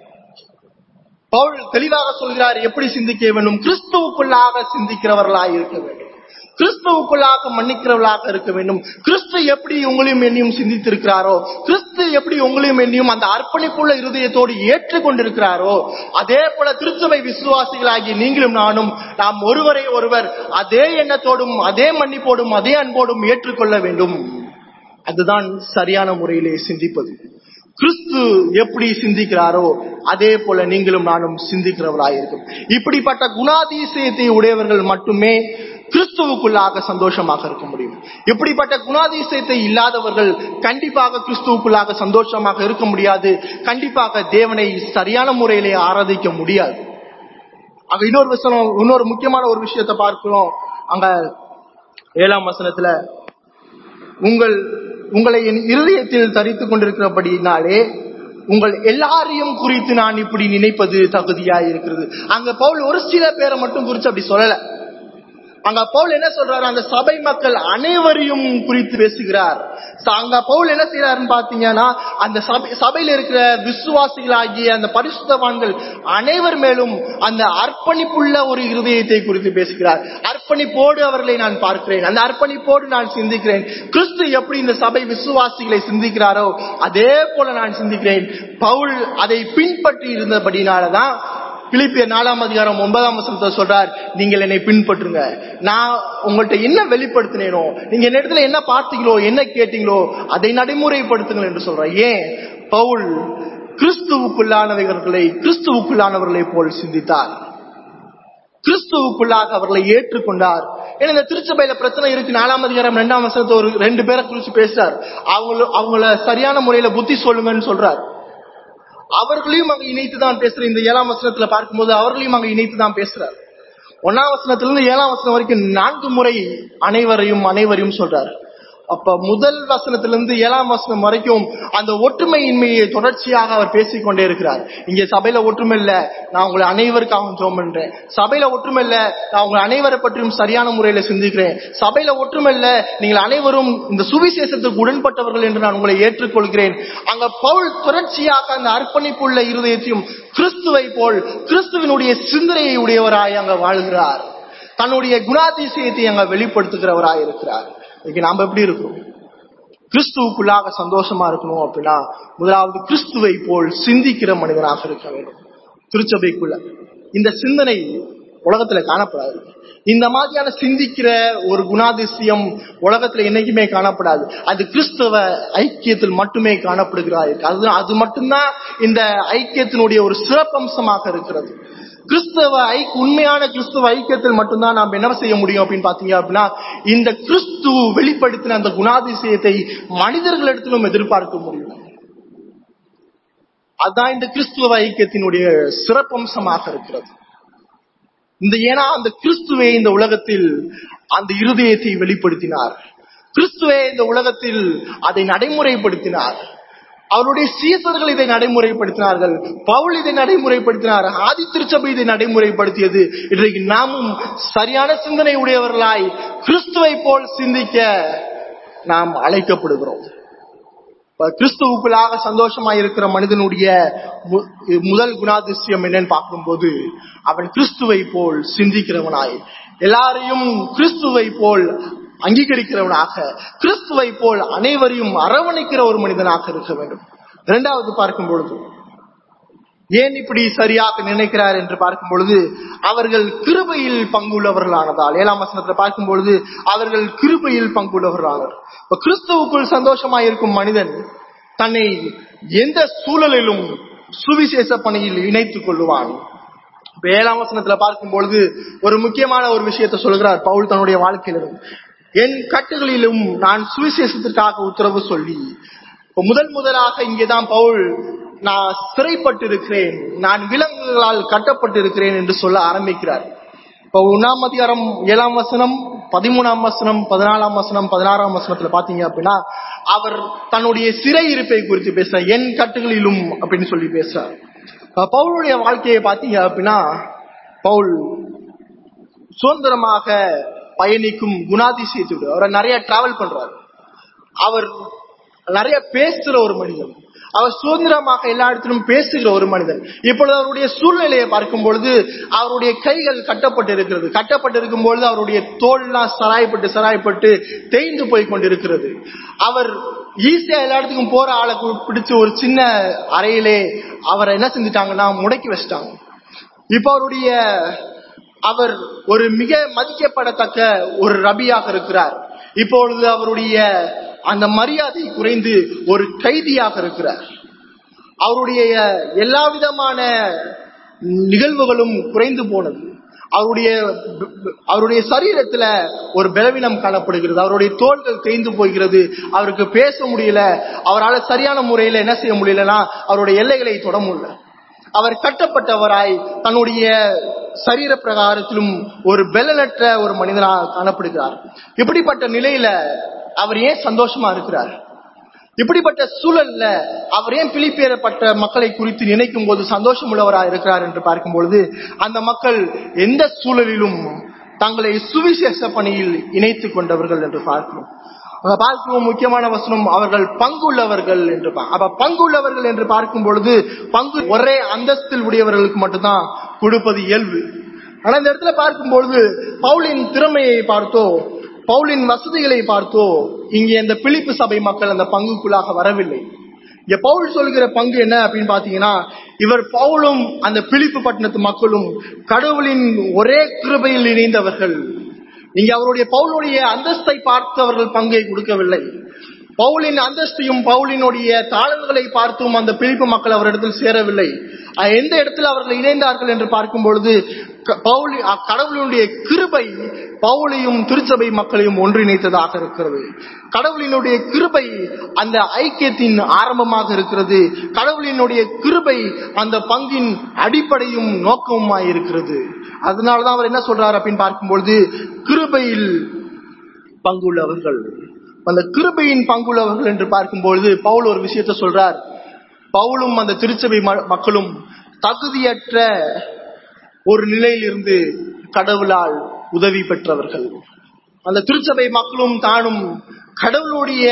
பவுல் தெளிவாக சொல்கிறார் எப்படி சிந்திக்க வேண்டும் கிறிஸ்துவுக்குள்ளாக சிந்திக்கிறவர்களாக இருக்க வேண்டும் கிறிஸ்துவுக்குள்ளாக மன்னிக்கிறவர்களாக இருக்க வேண்டும் கிறிஸ்து எப்படி உங்களையும் என்னையும் சிந்தித்திருக்கிறாரோ கிறிஸ்து எப்படி உங்களையும் என்னையும் அந்த அர்ப்பணிப்புள்ள இருதயத்தோடு ஏற்றுக்கொண்டிருக்கிறாரோ அதே போல திருச்சபை விசுவாசிகளாகி நீங்களும் நானும் நாம் ஒருவரை ஒருவர் அதே எண்ணத்தோடும் அதே மன்னிப்போடும் அதே அன்போடும் ஏற்றுக்கொள்ள வேண்டும் அதுதான் சரியான முறையிலே சிந்திப்பது கிறிஸ்து எப்படி சிந்திக்கிறாரோ அதே போல நீங்களும் நானும் சிந்திக்கிறவராயிருக்கும் இப்படிப்பட்ட குணாதிசயத்தை உடையவர்கள் மட்டுமே கிறிஸ்துவுக்குள்ளாக சந்தோஷமாக இருக்க முடியும் இப்படிப்பட்ட குணாதிசயத்தை இல்லாதவர்கள் கண்டிப்பாக கிறிஸ்துவுக்குள்ளாக சந்தோஷமாக இருக்க முடியாது கண்டிப்பாக தேவனை சரியான முறையிலே ஆராதிக்க முடியாது அங்க இன்னொரு வசனம் இன்னொரு முக்கியமான ஒரு விஷயத்தை பார்க்கிறோம் அங்க ஏழாம் வசனத்துல உங்கள் உங்களை என் இருதயத்தில் தரித்துக் கொண்டிருக்கிறபடினாலே உங்கள் எல்லாரையும் குறித்து நான் இப்படி நினைப்பது தகுதியா இருக்கிறது அங்க பவுல் ஒரு சில பேரை மட்டும் குறிச்சு அப்படி சொல்லல அங்க பவுல் என்ன சொல்றாரு அந்த சபை மக்கள் அனைவரையும் குறித்து பேசுகிறார் ச- அங்க பவுல் என்ன செய்யறாருன்னு பாத்தீங்கன்னா அந்த சபை சபையில இருக்கிற விசுவாசிகளாகிய அந்த பரிசுத்தவான்கள் அனைவர் மேலும் அந்த அர்ப்பணிப்புள்ள ஒரு இருதயத்தை குறித்து பேசுகிறார் அர்ப்பணிப்போடு அவர்களை நான் பார்க்கிறேன் அந்த அர்ப்பணிப்போடு நான் சிந்திக்கிறேன் கிறிஸ்து எப்படி இந்த சபை விசுவாசிகளை சிந்திக்கிறாரோ அதே போல நான் சிந்திக்கிறேன் பவுல் அதை பின்பற்றி இருந்தபடினாலதான் பிலிப்பிய நாலாம் அதிகாரம் ஒன்பதாம் வசனத்தை சொல்றார் நீங்கள் என்னை பின்பற்றுங்க நான் உங்கள்ட்ட என்ன வெளிப்படுத்தினேனோ நீங்க என்ன இடத்துல என்ன பார்த்தீங்களோ என்ன கேட்டீங்களோ அதை நடைமுறைப்படுத்துங்கள் என்று சொல்றேன் ஏன் பவுல் கிறிஸ்துவுக்குள்ளானவர்களை கிறிஸ்துவுக்குள்ளானவர்களை போல் சிந்தித்தார் கிறிஸ்துவுக்குள்ளாக அவர்களை ஏற்றுக்கொண்டார் ஏன்னா இந்த திருச்சபையில பிரச்சனை இருக்கு நாலாம் அதிகாரம் ரெண்டாம் வசனத்தை ஒரு ரெண்டு பேரை குறிச்சு பேசுறார் அவங்கள அவங்கள சரியான முறையில புத்தி சொல்லுங்கன்னு சொல்றார் அவர்களையும் அங்க இணைத்து தான் பேசுற இந்த ஏழாம் வசனத்துல பார்க்கும்போது அவர்களையும் அங்க இணைத்து தான் பேசுறார் ஒன்னாம் வசனத்துல இருந்து ஏழாம் வசனம் வரைக்கும் நான்கு முறை அனைவரையும் அனைவரையும் சொல்றார் அப்ப முதல் வசனத்திலிருந்து ஏழாம் வசனம் வரைக்கும் அந்த ஒற்றுமையின்மையை தொடர்ச்சியாக அவர் பேசிக்கொண்டே இருக்கிறார் இங்க சபையில ஒற்றுமை இல்ல நான் உங்களை அனைவருக்காகவும் ஜோம் பண்றேன் சபையில ஒற்றுமை இல்ல நான் உங்களை அனைவரை பற்றியும் சரியான முறையில சிந்திக்கிறேன் சபையில ஒற்றுமை இல்ல நீங்கள் அனைவரும் இந்த சுவிசேஷத்துக்கு உடன்பட்டவர்கள் என்று நான் உங்களை ஏற்றுக்கொள்கிறேன் அங்க பவுல் தொடர்ச்சியாக அந்த அர்ப்பணிப்புள்ள இருதயத்தையும் கிறிஸ்துவை போல் கிறிஸ்துவினுடைய சிந்தனையை உடையவராய் அங்க வாழ்கிறார் தன்னுடைய குணாதிசயத்தை அங்க வெளிப்படுத்துகிறவராய் இருக்கிறார் இன்னைக்கு நாம எப்படி இருக்கிறோம் கிறிஸ்துவுக்குள்ளாக சந்தோஷமா இருக்கணும் அப்படின்னா முதலாவது கிறிஸ்துவை போல் சிந்திக்கிற மனிதனாக இருக்க வேண்டும் திருச்சபைக்குள்ள இந்த சிந்தனை உலகத்துல காணப்படாது இந்த மாதிரியான சிந்திக்கிற ஒரு குணாதிசயம் உலகத்துல என்னைக்குமே காணப்படாது அது கிறிஸ்தவ ஐக்கியத்தில் மட்டுமே காணப்படுகிறா இருக்கு அது அது மட்டும்தான் இந்த ஐக்கியத்தினுடைய ஒரு சிறப்பம்சமாக இருக்கிறது கிறிஸ்தவ ஐக் உண்மையான கிறிஸ்தவ ஐக்கியத்தில் மட்டும்தான் நாம் என்ன செய்ய முடியும் அப்படின்னு பாத்தீங்க அப்படின்னா இந்த கிறிஸ்து வெளிப்படுத்தின அந்த குணாதிசயத்தை மனிதர்களிடத்திலும் எதிர்பார்க்க முடியும் அதான் இந்த கிறிஸ்துவ ஐக்கியத்தினுடைய சிறப்பம்சமாக இருக்கிறது இந்த ஏன்னா அந்த கிறிஸ்துவே இந்த உலகத்தில் அந்த இருதயத்தை வெளிப்படுத்தினார் கிறிஸ்துவே இந்த உலகத்தில் அதை நடைமுறைப்படுத்தினார் அவருடைய சீசர்கள் இதை நடைமுறைப்படுத்தினார்கள் பவுல் இதை நடைமுறைப்படுத்தினார் ஆதி திருச்சபை இதை நடைமுறைப்படுத்தியது இன்றைக்கு நாமும் சரியான சிந்தனை உடையவர்களாய் கிறிஸ்துவை போல் சிந்திக்க நாம் அழைக்கப்படுகிறோம் இப்ப கிறிஸ்துவுக்குள்ளாக சந்தோஷமாய் இருக்கிற மனிதனுடைய மு- முதல் குணாதிசயம் என்னன்னு பார்க்கும்போது அவன் கிறிஸ்துவை போல் சிந்திக்கிறவனாய் எல்லாரையும் கிறிஸ்துவை போல் அங்கீகரிக்கிறவனாக கிறிஸ்துவை போல் அனைவரையும் அரவணைக்கிற ஒரு மனிதனாக இருக்க வேண்டும் இரண்டாவது பார்க்கும் பொழுது ஏன் இப்படி சரியாக நினைக்கிறார் என்று பார்க்கும் பொழுது அவர்கள் கிருபையில் பங்குள்ளவர்களானதால் ஏழாம் வசனத்துல பார்க்கும் பொழுது அவர்கள் கிருபையில் பங்குள்ளவர்களானர் இப்ப கிறிஸ்துவுக்குள் சந்தோஷமாய் இருக்கும் மனிதன் தன்னை எந்த சூழலிலும் சுவிசேஷ பணியில் இணைத்துக் கொள்ளுவான் இப்ப ஏழாம் வசனத்துல பார்க்கும் பொழுது ஒரு முக்கியமான ஒரு விஷயத்தை சொல்கிறார் பவுல் தன்னுடைய வாழ்க்கையிலும் என் கட்டுகளிலும் நான் சுவிசேஷத்திற்காக உத்தரவு சொல்லி இப்ப முதல் முதலாக இங்கேதான் பவுல் நான் சிறைப்பட்டு இருக்கிறேன் நான் விலங்குகளால் கட்டப்பட்டு இருக்கிறேன் என்று சொல்ல ஆரம்பிக்கிறார் இப்ப ஒன்னாம் அதிகாரம் ஏழாம் வசனம் பதிமூணாம் வசனம் பதினாலாம் வசனம் பதினாறாம் வசனத்துல பாத்தீங்க அப்படின்னா அவர் தன்னுடைய சிறை இருப்பை குறித்து பேசுறார் என் கட்டுகளிலும் அப்படின்னு சொல்லி பேசுறார் இப்ப பவுலுடைய வாழ்க்கையை பாத்தீங்க அப்படின்னா பவுல் சுதந்திரமாக பயணிக்கும் குணாதிசயத்தோடு அவர் நிறைய டிராவல் பண்றாரு அவர் நிறைய பேசுற ஒரு மனிதன் அவர் சுதந்திரமாக எல்லா இடத்திலும் பேசுகிற ஒரு மனிதன் இப்பொழுது அவருடைய சூழ்நிலையை பார்க்கும் பொழுது அவருடைய கைகள் கட்டப்பட்டு இருக்கிறது கட்டப்பட்டு இருக்கும் பொழுது அவருடைய தோல்லாம் சராய்ப்பட்டு சராய்ப்பட்டு தேய்ந்து போய் கொண்டிருக்கிறது அவர் ஈஸியா எல்லா இடத்துக்கும் போற ஆளை கு- பிடிச்சு ஒரு சின்ன அறையிலே அவரை என்ன செஞ்சுட்டாங்கன்னா முடக்கி வச்சிட்டாங்க இப்ப அவருடைய அவர் ஒரு மிக மதிக்கப்படத்தக்க ஒரு ரபியாக இருக்கிறார் இப்பொழுது அவருடைய அந்த மரியாதை குறைந்து ஒரு கைதியாக இருக்கிறார் அவருடைய எல்லா விதமான நிகழ்வுகளும் குறைந்து போனது அவருடைய அவருடைய சரீரத்துல ஒரு பலவீனம் காணப்படுகிறது அவருடைய தோள்கள் தேய்ந்து போகிறது அவருக்கு பேச முடியல அவரால் சரியான முறையில என்ன செய்ய முடியலன்னா அவருடைய எல்லைகளை தொட முடியல அவர் கட்டப்பட்டவராய் தன்னுடைய சரீர பிரகாரத்திலும் ஒரு பெலனற்ற ஒரு மனிதனாக காணப்படுகிறார் இப்படிப்பட்ட நிலையில அவர் ஏன் சந்தோஷமா இருக்கிறார் இப்படிப்பட்ட சூழல்ல அவர் ஏன் பிலிப்பேறப்பட்ட மக்களை குறித்து நினைக்கும் போது சந்தோஷம் உள்ளவராக இருக்கிறார் என்று பார்க்கும் பொழுது அந்த மக்கள் எந்த சூழலிலும் தங்களை சுவிசேஷ பணியில் இணைத்துக் கொண்டவர்கள் என்று பார்க்கிறோம் அங்க பார்க்கும் முக்கியமான வசனம் அவர்கள் பங்குள்ளவர்கள் என்று பா- அப்ப பங்குள்ளவர்கள் என்று பார்க்கும் பொழுது பங்கு ஒரே அந்தஸ்தில் உடையவர்களுக்கு மட்டும்தான் கொடுப்பது இயல்பு ஆனா இந்த இடத்துல பார்க்கும் பொழுது பவுலின் திறமையை பார்த்தோ பவுலின் வசதிகளை பார்த்தோ இங்கே இந்த பிலிப்பு சபை மக்கள் அந்த பங்குக்குள்ளாக வரவில்லை இங்க பவுல் சொல்கிற பங்கு என்ன அப்படின்னு பாத்தீங்கன்னா இவர் பவுலும் அந்த பிலிப்பு பட்டணத்து மக்களும் கடவுளின் ஒரே கிருபையில் இணைந்தவர்கள் நீங்க அவருடைய பவுலுடைய அந்தஸ்தை பார்த்து அவர்கள் பங்கை கொடுக்கவில்லை பவுலின் அந்தஸ்தையும் பவுலினுடைய தாளங்களை பார்த்தும் அந்த பிலிப்பு மக்கள் அவரிடத்தில் சேரவில்லை அஹ் எந்த இடத்துல அவர்கள் இணைந்தார்கள் என்று பார்க்கும் பொழுது க- பவுல் அஹ் கடவுளினுடைய கிருபை பவுலையும் திருச்சபை மக்களையும் ஒன்றிணைத்ததாக இருக்கிறது கடவுளினுடைய கிருபை அந்த ஐக்கியத்தின் ஆரம்பமாக இருக்கிறது கடவுளினுடைய கிருபை அந்த பங்கின் அடிப்படையும் நோக்கமுமாய் இருக்கிறது அதனாலதான் அவர் என்ன சொல்றாரு அப்படின்னு பார்க்கும்பொழுது கிருபையில் பங்குள்ளவர்கள் அந்த கிருபையின் பங்குள்ளவர்கள் என்று பார்க்கும்பொழுது பவுல் ஒரு விஷயத்தை சொல்றார் பவுலும் அந்த திருச்சபை ம- மக்களும் தகுதியற்ற ஒரு நிலையிலிருந்து கடவுளால் உதவி பெற்றவர்கள் அந்த திருச்சபை மக்களும் தானும் கடவுளுடைய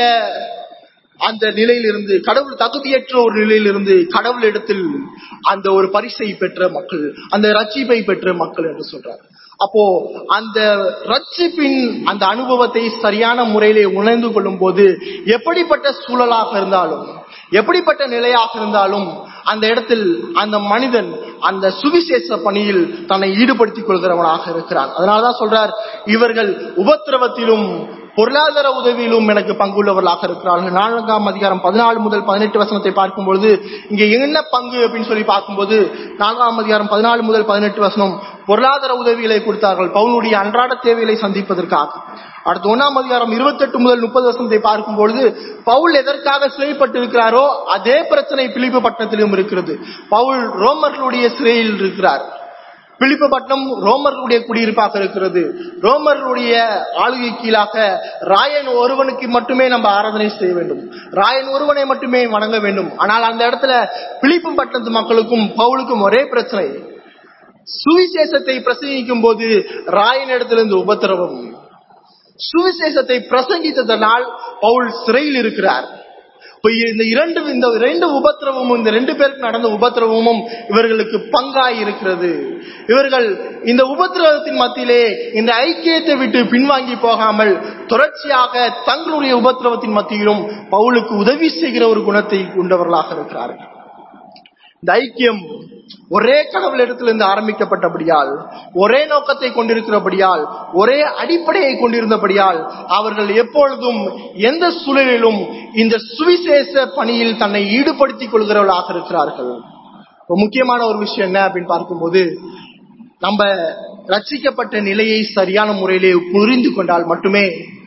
அந்த நிலையிலிருந்து கடவுள் தகுதியற்ற ஒரு நிலையிலிருந்து கடவுளிடத்தில் அந்த ஒரு பரிசை பெற்ற மக்கள் அந்த ரட்சிப்பை பெற்ற மக்கள் என்று சொல்றார் அப்போ அந்த ரட்சிப்பின் அந்த அனுபவத்தை சரியான முறையிலே உணர்ந்து கொள்ளும் போது எப்படிப்பட்ட சூழலாக இருந்தாலும் எப்படிப்பட்ட நிலையாக இருந்தாலும் அந்த இடத்தில் அந்த மனிதன் அந்த சுவிசேஷ பணியில் தன்னை ஈடுபடுத்திக் கொள்கிறவனாக இருக்கிறான் அதனாலதான் சொல்றார் இவர்கள் உபத்திரவத்திலும் பொருளாதார உதவியிலும் எனக்கு பங்குள்ளவர்களாக இருக்கிறார்கள் நான்காம் அதிகாரம் பதினாலு முதல் பதினெட்டு வசனத்தை பார்க்கும்பொழுது இங்க என்ன பங்கு அப்படின்னு சொல்லி பார்க்கும்போது நான்காம் அதிகாரம் பதினாலு முதல் பதினெட்டு வசனம் பொருளாதார உதவிகளை கொடுத்தார்கள் பவுனுடைய அன்றாட தேவைகளை சந்திப்பதற்காக அடுத்து ஒன்னாம் அதிகாரம் இருபத்தெட்டு முதல் முப்பது வசனத்தை பார்க்கும் பொழுது பவுல் எதற்காக சிறைப்பட்டிருக்கிறாரோ அதே பிரச்சனை பிலிப்பு பட்டணத்திலும் இருக்கிறது பவுல் ரோமர்களுடைய சிறையில் இருக்கிறார் பிலிப்பு பட்டணம் ரோமர்களுடைய குடியிருப்பாக இருக்கிறது ரோமர்களுடைய ஆளுகை கீழாக ராயன் ஒருவனுக்கு மட்டுமே நம்ம ஆராதனை செய்ய வேண்டும் ராயன் ஒருவனை மட்டுமே வணங்க வேண்டும் ஆனால் அந்த இடத்துல பிலிப்பு பட்டணத்து மக்களுக்கும் பவுலுக்கும் ஒரே பிரச்சனை சுவிசேஷத்தை பிரசங்கிக்கும் போது ராயன் இடத்திலிருந்து உபத்திரவம் சுவிசேஷத்தை பிரசங்கித்ததனால் பவுல் சிறையில் இருக்கிறார் இப்ப இந்த இரண்டு இந்த இரண்டு உபத்திரவமும் இந்த ரெண்டு பேருக்கு நடந்த உபத்திரவமும் இவர்களுக்கு பங்காய் இருக்கிறது இவர்கள் இந்த உபத்திரவத்தின் மத்தியிலே இந்த ஐக்கியத்தை விட்டு பின்வாங்கி போகாமல் தொடர்ச்சியாக தங்களுடைய உபத்திரவத்தின் மத்தியிலும் பவுலுக்கு உதவி செய்கிற ஒரு குணத்தை கொண்டவர்களாக இருக்கிறார்கள் இந்த ஐக்கியம் ஒரே கடவுளிடத்திலிருந்து ஆரம்பிக்கப்பட்டபடியால் ஒரே நோக்கத்தை கொண்டிருக்கிறபடியால் ஒரே அடிப்படையை கொண்டிருந்தபடியால் அவர்கள் எப்பொழுதும் எந்த சூழலிலும் இந்த சுவிசேஷ பணியில் தன்னை ஈடுபடுத்திக் கொள்கிறவர்களாக இருக்கிறார்கள் இப்ப முக்கியமான ஒரு விஷயம் என்ன அப்படின்னு பார்க்கும்போது நம்ம ரட்சிக்கப்பட்ட நிலையை சரியான முறையிலே புரிந்து கொண்டால் மட்டுமே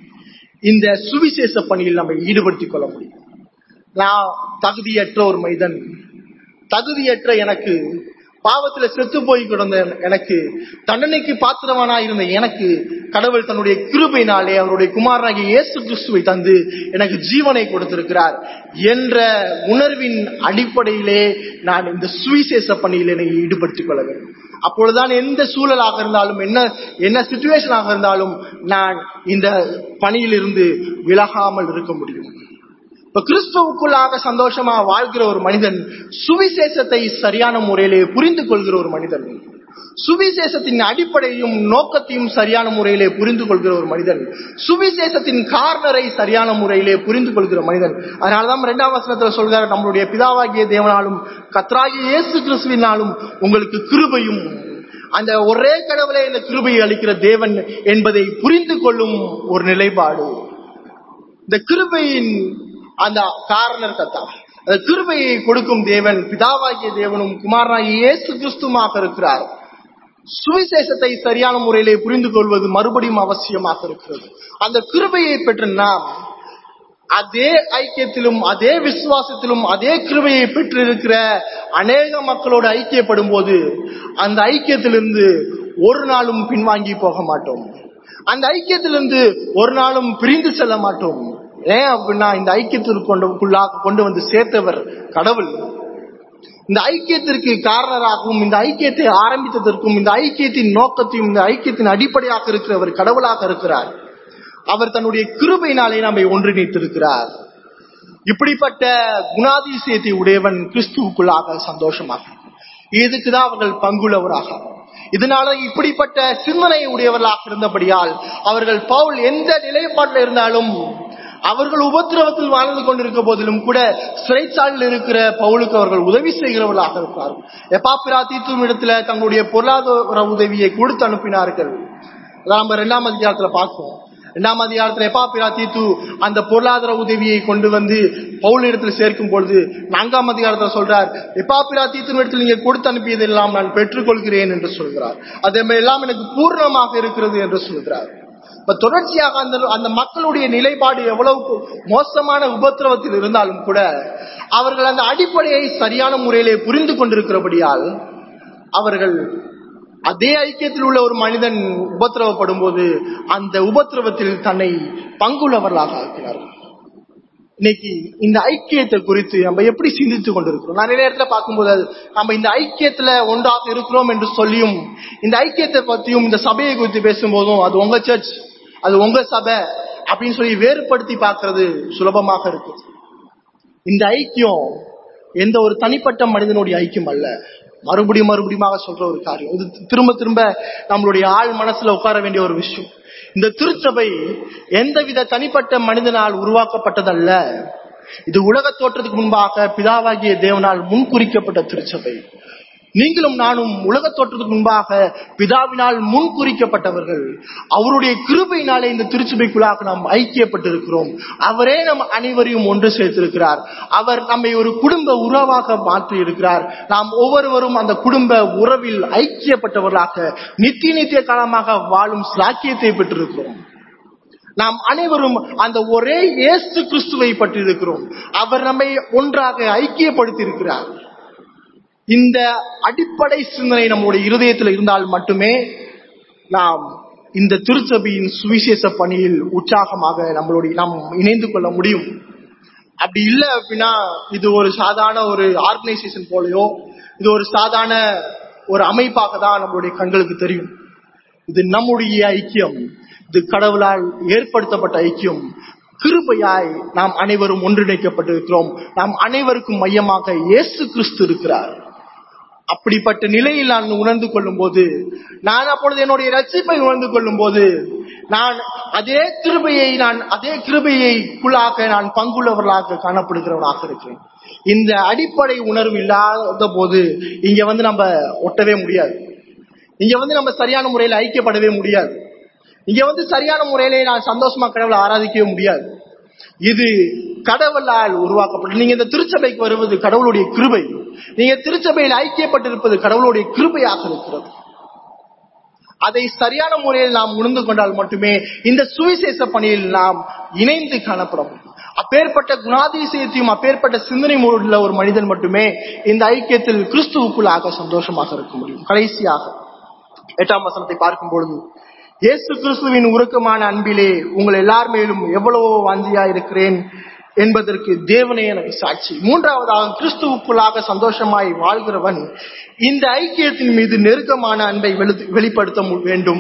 இந்த சுவிசேஷ பணியில் நம்ம ஈடுபடுத்திக் கொள்ள முடியும் நான் தகுதியற்ற ஒரு மனிதன் தகுதியற்ற எனக்கு பாவத்துல செத்து போய் கிடந்த எனக்கு தண்டனைக்கு பாத்திரவானா இருந்த எனக்கு கடவுள் தன்னுடைய கிருபையினாலே அவருடைய குமாரனாகிய இயேசு கிறிஸ்துவை தந்து எனக்கு ஜீவனை கொடுத்திருக்கிறார் என்ற உணர்வின் அடிப்படையிலே நான் இந்த சுவிசேஷ பணியில் என்னை ஈடுபடுத்திக் கொள்ள வேண்டும் அப்பொழுதுதான் எந்த சூழலாக இருந்தாலும் என்ன என்ன சுச்சுவேஷனாக இருந்தாலும் நான் இந்த பணியிலிருந்து விலகாமல் இருக்க முடியும் இப்ப கிறிஸ்துவுக்குள்ளாக சந்தோஷமா வாழ்கிற ஒரு மனிதன் சுவிசேஷத்தை சரியான முறையிலே புரிந்து கொள்கிற ஒரு மனிதன் சுவிசேஷத்தின் அடிப்படையும் நோக்கத்தையும் சரியான முறையிலே புரிந்து கொள்கிற ஒரு மனிதன் சுவிசேஷத்தின் காரணரை சரியான முறையிலே புரிந்து கொள்கிற மனிதன் அதனாலதான் இரண்டாம் வசனத்துல சொல்கிறார் நம்மளுடைய பிதாவாகிய தேவனாலும் கத்ராகிய இயேசு கிறிஸ்துவினாலும் உங்களுக்கு கிருபையும் அந்த ஒரே கடவுளை இந்த கிருபையை அளிக்கிற தேவன் என்பதை புரிந்து கொள்ளும் ஒரு நிலைப்பாடு இந்த கிருபையின் அந்த காரணர் கத்தா அந்த கிருபையை கொடுக்கும் தேவன் பிதாவாகிய தேவனும் குமாரனாகிய இயேசு கிறிஸ்துமாக இருக்கிறார் சுவிசேஷத்தை சரியான முறையிலே புரிந்து கொள்வது மறுபடியும் அவசியமாக இருக்கிறது அந்த கிருபையை பெற்ற நாம் அதே ஐக்கியத்திலும் அதே விசுவாசத்திலும் அதே கிருபையை பெற்றிருக்கிற அநேக மக்களோடு ஐக்கியப்படும் போது அந்த ஐக்கியத்திலிருந்து ஒரு நாளும் பின்வாங்கி போக மாட்டோம் அந்த ஐக்கியத்திலிருந்து ஒரு நாளும் பிரிந்து செல்ல மாட்டோம் ஏன் அப்படின்னா இந்த ஐக்கியத்திற்கு கொண்டு கொண்டு வந்து சேர்த்தவர் கடவுள் இந்த ஐக்கியத்திற்கு காரணராகவும் இந்த ஐக்கியத்தை ஆரம்பித்ததற்கும் இந்த ஐக்கியத்தின் நோக்கத்தையும் இந்த ஐக்கியத்தின் அடிப்படையாக இருக்கிறவர் கடவுளாக இருக்கிறார் அவர் தன்னுடைய கிருபையினாலே நம்மை ஒன்றிணைத்திருக்கிறார் இப்படிப்பட்ட குணாதிசயத்தை உடையவன் கிறிஸ்துவுக்குள்ளாக சந்தோஷமாக இதுக்குதான் அவர்கள் பங்குள்ளவராக இதனால இப்படிப்பட்ட சிந்தனை உடையவர்களாக இருந்தபடியால் அவர்கள் பவுல் எந்த நிலைப்பாட்டில் இருந்தாலும் அவர்கள் உபத்திரவத்தில் வாழ்ந்து கொண்டிருக்க போதிலும் கூட சிறைச்சாலையில் இருக்கிற பவுலுக்கு அவர்கள் உதவி செய்கிறவர்களாக இருக்கிறார்கள் எப்பாப்பிரா தீத்துவம் இடத்துல தங்களுடைய பொருளாதார உதவியை கொடுத்து அனுப்பினார்கள் அதான் நம்ம இரண்டாம் அதிகாரத்துல பார்ப்போம் இரண்டாம் அதிகாரத்துல எப்பாப்பிரா தீத்து அந்த பொருளாதார உதவியை கொண்டு வந்து பவுல் இடத்துல சேர்க்கும் பொழுது நான்காம் அதிகாரத்துல சொல்றார் எப்பாப்பிரா தீத்து இடத்துல நீங்க கொடுத்து அனுப்பியதெல்லாம் நான் பெற்றுக்கொள்கிறேன் என்று சொல்கிறார் அதே எல்லாம் எனக்கு பூர்ணமாக இருக்கிறது என்று சொல்கிறார் இப்ப தொடர்ச்சியாக அந்த அந்த மக்களுடைய நிலைப்பாடு எவ்வளவு மோசமான உபத்திரவத்தில் இருந்தாலும் கூட அவர்கள் அந்த அடிப்படையை சரியான முறையிலே புரிந்து கொண்டிருக்கிறபடியால் அவர்கள் அதே ஐக்கியத்தில் உள்ள ஒரு மனிதன் உபத்திரவப்படும் போது அந்த உபத்திரவத்தில் தன்னை பங்குள்ளவர்களாக ஆக்கிறார்கள் இன்னைக்கு இந்த ஐக்கியத்தை குறித்து நம்ம எப்படி சிந்தித்துக் கொண்டிருக்கிறோம் நிறைய நேரத்துல பார்க்கும்போது நம்ம இந்த ஐக்கியத்துல ஒன்றாக இருக்கிறோம் என்று சொல்லியும் இந்த ஐக்கியத்தை பத்தியும் இந்த சபையை குறித்து பேசும்போதும் அது உங்க சர்ச் அது உங்க சபை அப்படின்னு சொல்லி வேறுபடுத்தி பார்க்கிறது சுலபமாக இருக்கு இந்த ஐக்கியம் எந்த ஒரு தனிப்பட்ட மனிதனுடைய ஐக்கியம் அல்ல மறுபடியும் மறுபடியும் சொல்ற ஒரு காரியம் இது திரும்ப திரும்ப நம்மளுடைய ஆள் மனசுல உட்கார வேண்டிய ஒரு விஷயம் இந்த திருச்சபை எந்தவித தனிப்பட்ட மனிதனால் உருவாக்கப்பட்டதல்ல இது உலக தோற்றத்துக்கு முன்பாக பிதாவாகிய தேவனால் முன்குறிக்கப்பட்ட திருச்சபை நீங்களும் நானும் உலக தோற்றத்துக்கு முன்பாக பிதாவினால் முன்குறிக்கப்பட்டவர்கள் அவருடைய கிருபையினாலே இந்த திருச்சபைக்குள்ளாக நாம் ஐக்கியப்பட்டிருக்கிறோம் அவரே நம் அனைவரையும் ஒன்று சேர்த்திருக்கிறார் அவர் நம்மை ஒரு குடும்ப உறவாக மாற்றி இருக்கிறார் நாம் ஒவ்வொருவரும் அந்த குடும்ப உறவில் ஐக்கியப்பட்டவர்களாக நித்திய நித்திய காலமாக வாழும் சாக்கியத்தை பெற்றிருக்கிறோம் நாம் அனைவரும் அந்த ஒரே இயேசு கிறிஸ்துவை பற்றிருக்கிறோம் அவர் நம்மை ஒன்றாக ஐக்கியப்படுத்தி இருக்கிறார் இந்த அடிப்படை சிந்தனை நம்முடைய இருதயத்தில் இருந்தால் மட்டுமே நாம் இந்த திருச்சபையின் சுவிசேஷ பணியில் உற்சாகமாக நம்மளுடைய நாம் இணைந்து கொள்ள முடியும் அப்படி இல்லை அப்படின்னா இது ஒரு சாதாரண ஒரு ஆர்கனைசேஷன் போலயோ இது ஒரு சாதாரண ஒரு அமைப்பாக தான் நம்மளுடைய கண்களுக்கு தெரியும் இது நம்முடைய ஐக்கியம் இது கடவுளால் ஏற்படுத்தப்பட்ட ஐக்கியம் கிருபையாய் நாம் அனைவரும் ஒன்றிணைக்கப்பட்டிருக்கிறோம் நாம் அனைவருக்கும் மையமாக இயேசு கிறிஸ்து இருக்கிறார் அப்படிப்பட்ட நிலையில் நான் உணர்ந்து கொள்ளும் போது நான் அப்பொழுது என்னுடைய ரட்சிப்பை உணர்ந்து கொள்ளும் போது நான் அதே கிருபையை நான் அதே கிருபையைக்குள்ளாக நான் பங்குள்ளவர்களாக காணப்படுகிறவனாக இருக்கிறேன் இந்த அடிப்படை உணர்வு இல்லாத போது இங்க வந்து நம்ம ஒட்டவே முடியாது இங்க வந்து நம்ம சரியான முறையில் ஐக்கியப்படவே முடியாது இங்க வந்து சரியான முறையிலே நான் சந்தோஷமா கடவுளை ஆராதிக்கவே முடியாது இது கடவுளால் உருவாக்கப்பட்ட நீங்க இந்த திருச்சபைக்கு வருவது கடவுளுடைய கிருபை நீங்க திருச்சபையில் ஐக்கியப்பட்டிருப்பது கடவுளுடைய கிருபையாக இருக்கிறது அதை சரியான முறையில் நாம் உணர்ந்து கொண்டால் மட்டுமே இந்த சுவிசேஷ பணியில் நாம் இணைந்து காணப்பட முடியும் அப்பேற்பட்ட குணாதிசயத்தையும் அப்பேற்பட்ட சிந்தனை உள்ள ஒரு மனிதன் மட்டுமே இந்த ஐக்கியத்தில் கிறிஸ்துவுக்குள்ளாக சந்தோஷமாக இருக்க முடியும் கடைசியாக எட்டாம் வசனத்தை பார்க்கும் பொழுது இயேசு கிறிஸ்துவின் உருக்கமான அன்பிலே உங்கள் எல்லார் மேலும் எவ்வளவோ வாஞ்சியா இருக்கிறேன் என்பதற்கு தேவனே எனக்கு சாட்சி மூன்றாவதாக கிறிஸ்துவுக்குள்ளாக சந்தோஷமாய் வாழ்கிறவன் இந்த ஐக்கியத்தின் மீது நெருக்கமான அன்பை வெளி- வெளிப்படுத்த மு- வேண்டும்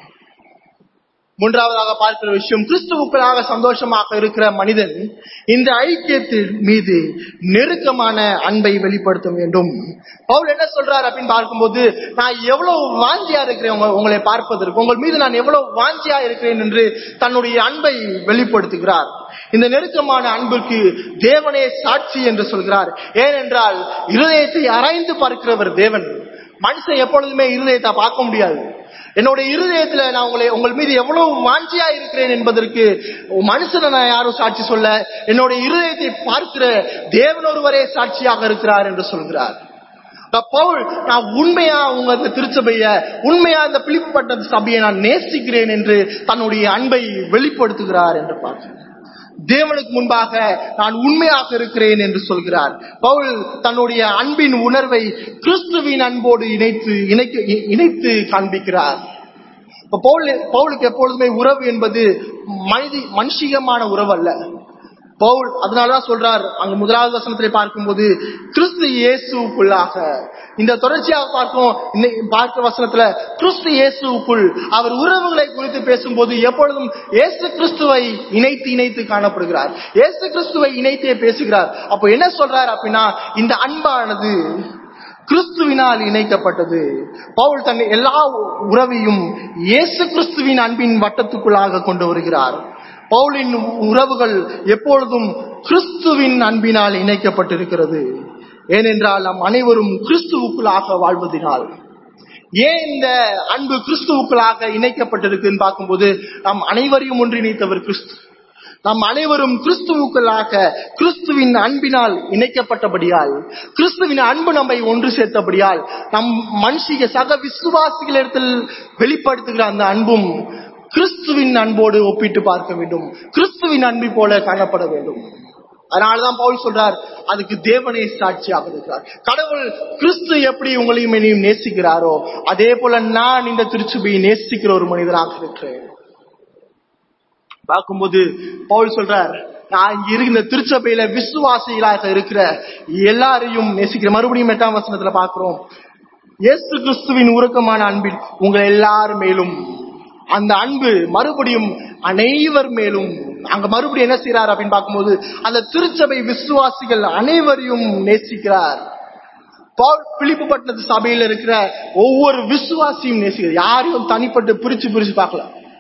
மூன்றாவதாக பார்க்கிற விஷயம் கிறிஸ்துவுக்குள்ளாக சந்தோஷமாக இருக்கிற மனிதன் இந்த ஐக்கியத்தின் மீது நெருக்கமான அன்பை வெளிப்படுத்த வேண்டும் பவுல் என்ன சொல்றார் அப்படின்னு பார்க்கும்போது நான் எவ்வளவு வாஞ்சியா இருக்கிறேன் உங்க- உங்களை பார்ப்பதற்கு உங்கள் மீது நான் எவ்வளவு வாஞ்சியா இருக்கிறேன் என்று தன்னுடைய அன்பை வெளிப்படுத்துகிறார் இந்த நெருக்கமான அன்பிற்கு தேவனே சாட்சி என்று சொல்கிறார் ஏனென்றால் இருதயத்தை அரைந்து பார்க்கிறவர் தேவன் மனுஷன் எப்பொழுதுமே இருதயத்தை பார்க்க முடியாது என்னுடைய இருதயத்துல நான் உங்களை உங்கள் மீது எவ்வளவு வாஞ்சியா இருக்கிறேன் என்பதற்கு மனுஷனை நான் யாரும் சாட்சி சொல்ல என்னுடைய இருதயத்தை பார்க்கிற தேவன் ஒருவரே சாட்சியாக இருக்கிறார் என்று சொல்கிறார் அப்ப பவுல் நான் உண்மையா உங்க அந்த திருச்சபைய உண்மையா இந்த பிலிப்பட்ட சபையை நான் நேசிக்கிறேன் என்று தன்னுடைய அன்பை வெளிப்படுத்துகிறார் என்று பார்க்கிறேன் தேவனுக்கு முன்பாக நான் உண்மையாக இருக்கிறேன் என்று சொல்கிறார் பவுல் தன்னுடைய அன்பின் உணர்வை கிறிஸ்துவின் அன்போடு இணைத்து இணைக்க இ- இணைத்து காண்பிக்கிறார் இப்ப பவுல் பவுலுக்கு எப்பொழுதுமே உறவு என்பது மனிதி மனுஷிகமான உறவு அல்ல பவுல் அதனாலதான் சொல்றார் அங்க முதலாவது வசனத்திலே பார்க்கும்போது கிறிஸ்து இயேசுக்குள்ளாக இந்த தொடர்ச்சியாக பார்க்கும் இந்த பார்க்கிற வசனத்துல கிறிஸ்து இயேசுக்குள் அவர் உறவுகளை குறித்து பேசும்போது எப்பொழுதும் இயேசு கிறிஸ்துவை இணைத்து இணைத்து காணப்படுகிறார் இயேசு கிறிஸ்துவை இணைத்தே பேசுகிறார் அப்போ என்ன சொல்றார் அப்படின்னா இந்த அன்பானது கிறிஸ்துவினால் இணைக்கப்பட்டது பவுல் தன் எல்லா உறவையும் இயேசு கிறிஸ்துவின் அன்பின் வட்டத்துக்குள்ளாக கொண்டு வருகிறார் பவுலின் உறவுகள் எப்பொழுதும் கிறிஸ்துவின் அன்பினால் இணைக்கப்பட்டிருக்கிறது ஏனென்றால் நாம் அனைவரும் கிறிஸ்துவுக்குள்ளாக வாழ்வதினால் ஏன் இந்த அன்பு கிறிஸ்துவுக்குள்ளாக இணைக்கப்பட்டிருக்குன்னு பார்க்கும்போது நாம் அனைவரையும் ஒன்றிணைத்தவர் கிறிஸ்து நாம் அனைவரும் கிறிஸ்துவுக்குள்ளாக கிறிஸ்துவின் அன்பினால் இணைக்கப்பட்டபடியால் கிறிஸ்துவின் அன்பு நம்மை ஒன்று சேர்த்தபடியால் நம் மனுஷிக சக விசுவாசிகளிடத்தில் வெளிப்படுத்துகிற அந்த அன்பும் கிறிஸ்துவின் அன்போடு ஒப்பிட்டு பார்க்க வேண்டும் கிறிஸ்துவின் அன்பை போல காணப்பட வேண்டும் அதனாலதான் பவுல் சொல்றார் அதுக்கு தேவனே சாட்சியாக இருக்கிறார் கடவுள் கிறிஸ்து எப்படி உங்களையும் என்னையும் நேசிக்கிறாரோ அதே போல நான் இந்த திருச்சுபியை நேசிக்கிற ஒரு மனிதனாக இருக்கிறேன் பார்க்கும்போது பவுல் சொல்றார் நான் இங்க இருக்கிற திருச்சபையில விசுவாசிகளாக இருக்கிற எல்லாரையும் நேசிக்கிற மறுபடியும் எட்டாம் வசனத்துல பார்க்கிறோம் இயேசு கிறிஸ்துவின் உருக்கமான அன்பில் உங்கள் எல்லார் மேலும் அந்த அன்பு மறுபடியும் அனைவர் மேலும் அங்க மறுபடியும் என்ன செய்யறார் அப்படின்னு பார்க்கும்போது அந்த திருச்சபை விசுவாசிகள் அனைவரையும் நேசிக்கிறார் பவுல் பிலிப்பு பட்டணத்து சபையில இருக்கிற ஒவ்வொரு விசுவாசியும் நேசிக்கிறார் யாரையும் தனிப்பட்டு பிரிச்சு பிரிச்சு பார்க்கல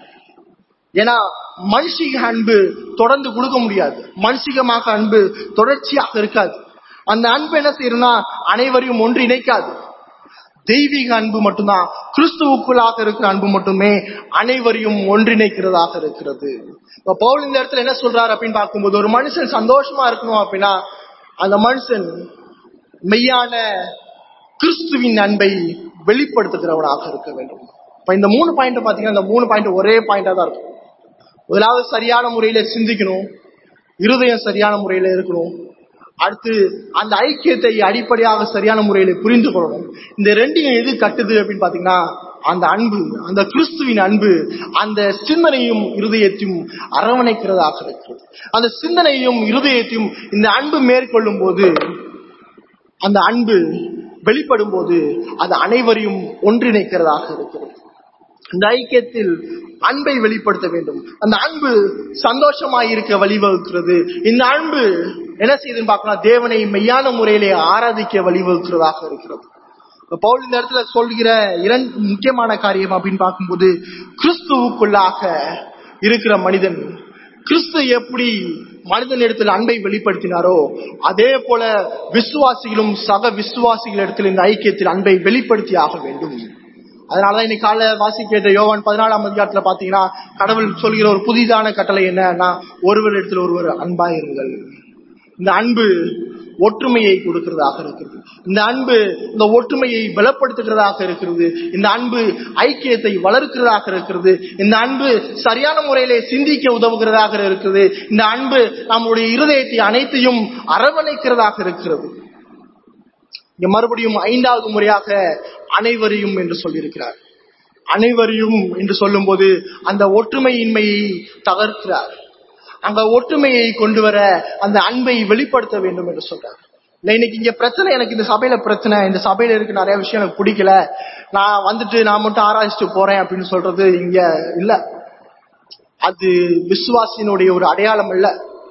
ஏன்னா மனுஷிக அன்பு தொடர்ந்து கொடுக்க முடியாது மனுஷிகமாக அன்பு தொடர்ச்சியாக இருக்காது அந்த அன்பு என்ன செய்யணும்னா அனைவரையும் ஒன்று இணைக்காது தெய்வீக அன்பு மட்டும்தான் கிறிஸ்துவுக்குள்ளாக இருக்கிற அன்பு மட்டுமே அனைவரையும் ஒன்றிணைக்கிறதாக இருக்கிறது இப்ப பவுல் இந்த இடத்துல என்ன சொல்றாரு அப்படின்னு பார்க்கும்போது ஒரு மனுஷன் சந்தோஷமா இருக்கணும் அப்படின்னா அந்த மனுஷன் மெய்யான கிறிஸ்துவின் அன்பை வெளிப்படுத்துகிறவனாக இருக்க வேண்டும் இப்ப இந்த மூணு பாயிண்ட் பாத்தீங்கன்னா இந்த மூணு பாயிண்ட் ஒரே பாயிண்டா தான் இருக்கும் முதலாவது சரியான முறையில சிந்திக்கணும் இருதயம் சரியான முறையில இருக்கணும் அடுத்து அந்த ஐக்கியத்தை அடிப்படையாக சரியான முறையில புரிந்து கொள்ளணும் இந்த ரெண்டையும் எது கட்டுது அப்படின்னு பாத்தீங்கன்னா அந்த அன்பு அந்த கிறிஸ்துவின் அன்பு அந்த சிந்தனையும் இருதயத்தையும் அரவணைக்கிறதாக இருக்கிறது அந்த சிந்தனையும் இருதயத்தையும் இந்த அன்பு மேற்கொள்ளும் போது அந்த அன்பு வெளிப்படும் போது அது அனைவரையும் ஒன்றிணைக்கிறதாக இருக்கிறது இந்த ஐக்கியத்தில் அன்பை வெளிப்படுத்த வேண்டும் அந்த அன்பு சந்தோஷமாய் இருக்க வழிவகுக்கிறது இந்த அன்பு என்ன செய்யுதுன்னு பார்க்கலாம் தேவனை மெய்யான முறையிலே ஆராதிக்க வழிவகுக்கிறதாக இருக்கிறது இப்ப பவுல் இந்த இடத்துல சொல்கிற இரண்டு முக்கியமான காரியம் அப்படின்னு பார்க்கும்போது கிறிஸ்துவுக்குள்ளாக இருக்கிற மனிதன் கிறிஸ்து எப்படி மனிதனிடத்தில் அன்பை வெளிப்படுத்தினாரோ அதே போல விசுவாசிகளும் சக விசுவாசிகளிடத்தில் இந்த ஐக்கியத்தில் அன்பை வெளிப்படுத்தி ஆக வேண்டும் அதனாலதான் இன்னைக்கு காலைல வாசி கேட்ட யோவான் பதினாலாம் அதிகாரத்துல பாத்தீங்கன்னா கடவுள் சொல்கிற ஒரு புதிதான கட்டளை என்னன்னா ஒருவர் இடத்துல ஒருவர் அன்பாயிருங்கள் இந்த அன்பு ஒற்றுமையை கொடுக்கிறதாக இருக்கிறது இந்த அன்பு இந்த ஒற்றுமையை பலப்படுத்துகிறதாக இருக்கிறது இந்த அன்பு ஐக்கியத்தை வளர்க்கிறதாக இருக்கிறது இந்த அன்பு சரியான முறையிலே சிந்திக்க உதவுகிறதாக இருக்கிறது இந்த அன்பு நம்முடைய இருதயத்தை அனைத்தையும் அரவணைக்கிறதாக இருக்கிறது இங்க மறுபடியும் ஐந்தாவது முறையாக அனைவரையும் என்று சொல்லியிருக்கிறார் அனைவரையும் என்று சொல்லும்போது அந்த ஒற்றுமையின்மையை தகர்க்கிறார் அங்க ஒற்றுமையை கொண்டு வர அந்த அன்பை வெளிப்படுத்த வேண்டும் என்று சொல்றார் இல்ல இன்னைக்கு இங்க பிரச்சனை எனக்கு இந்த சபையில பிரச்சனை இந்த சபையில இருக்கு நிறைய விஷயம் எனக்கு பிடிக்கல நான் வந்துட்டு நான் மட்டும் ஆராய்ச்சிட்டு போறேன் அப்படின்னு சொல்றது இங்க இல்ல அது விசுவாசியினுடைய ஒரு அடையாளம் இல்ல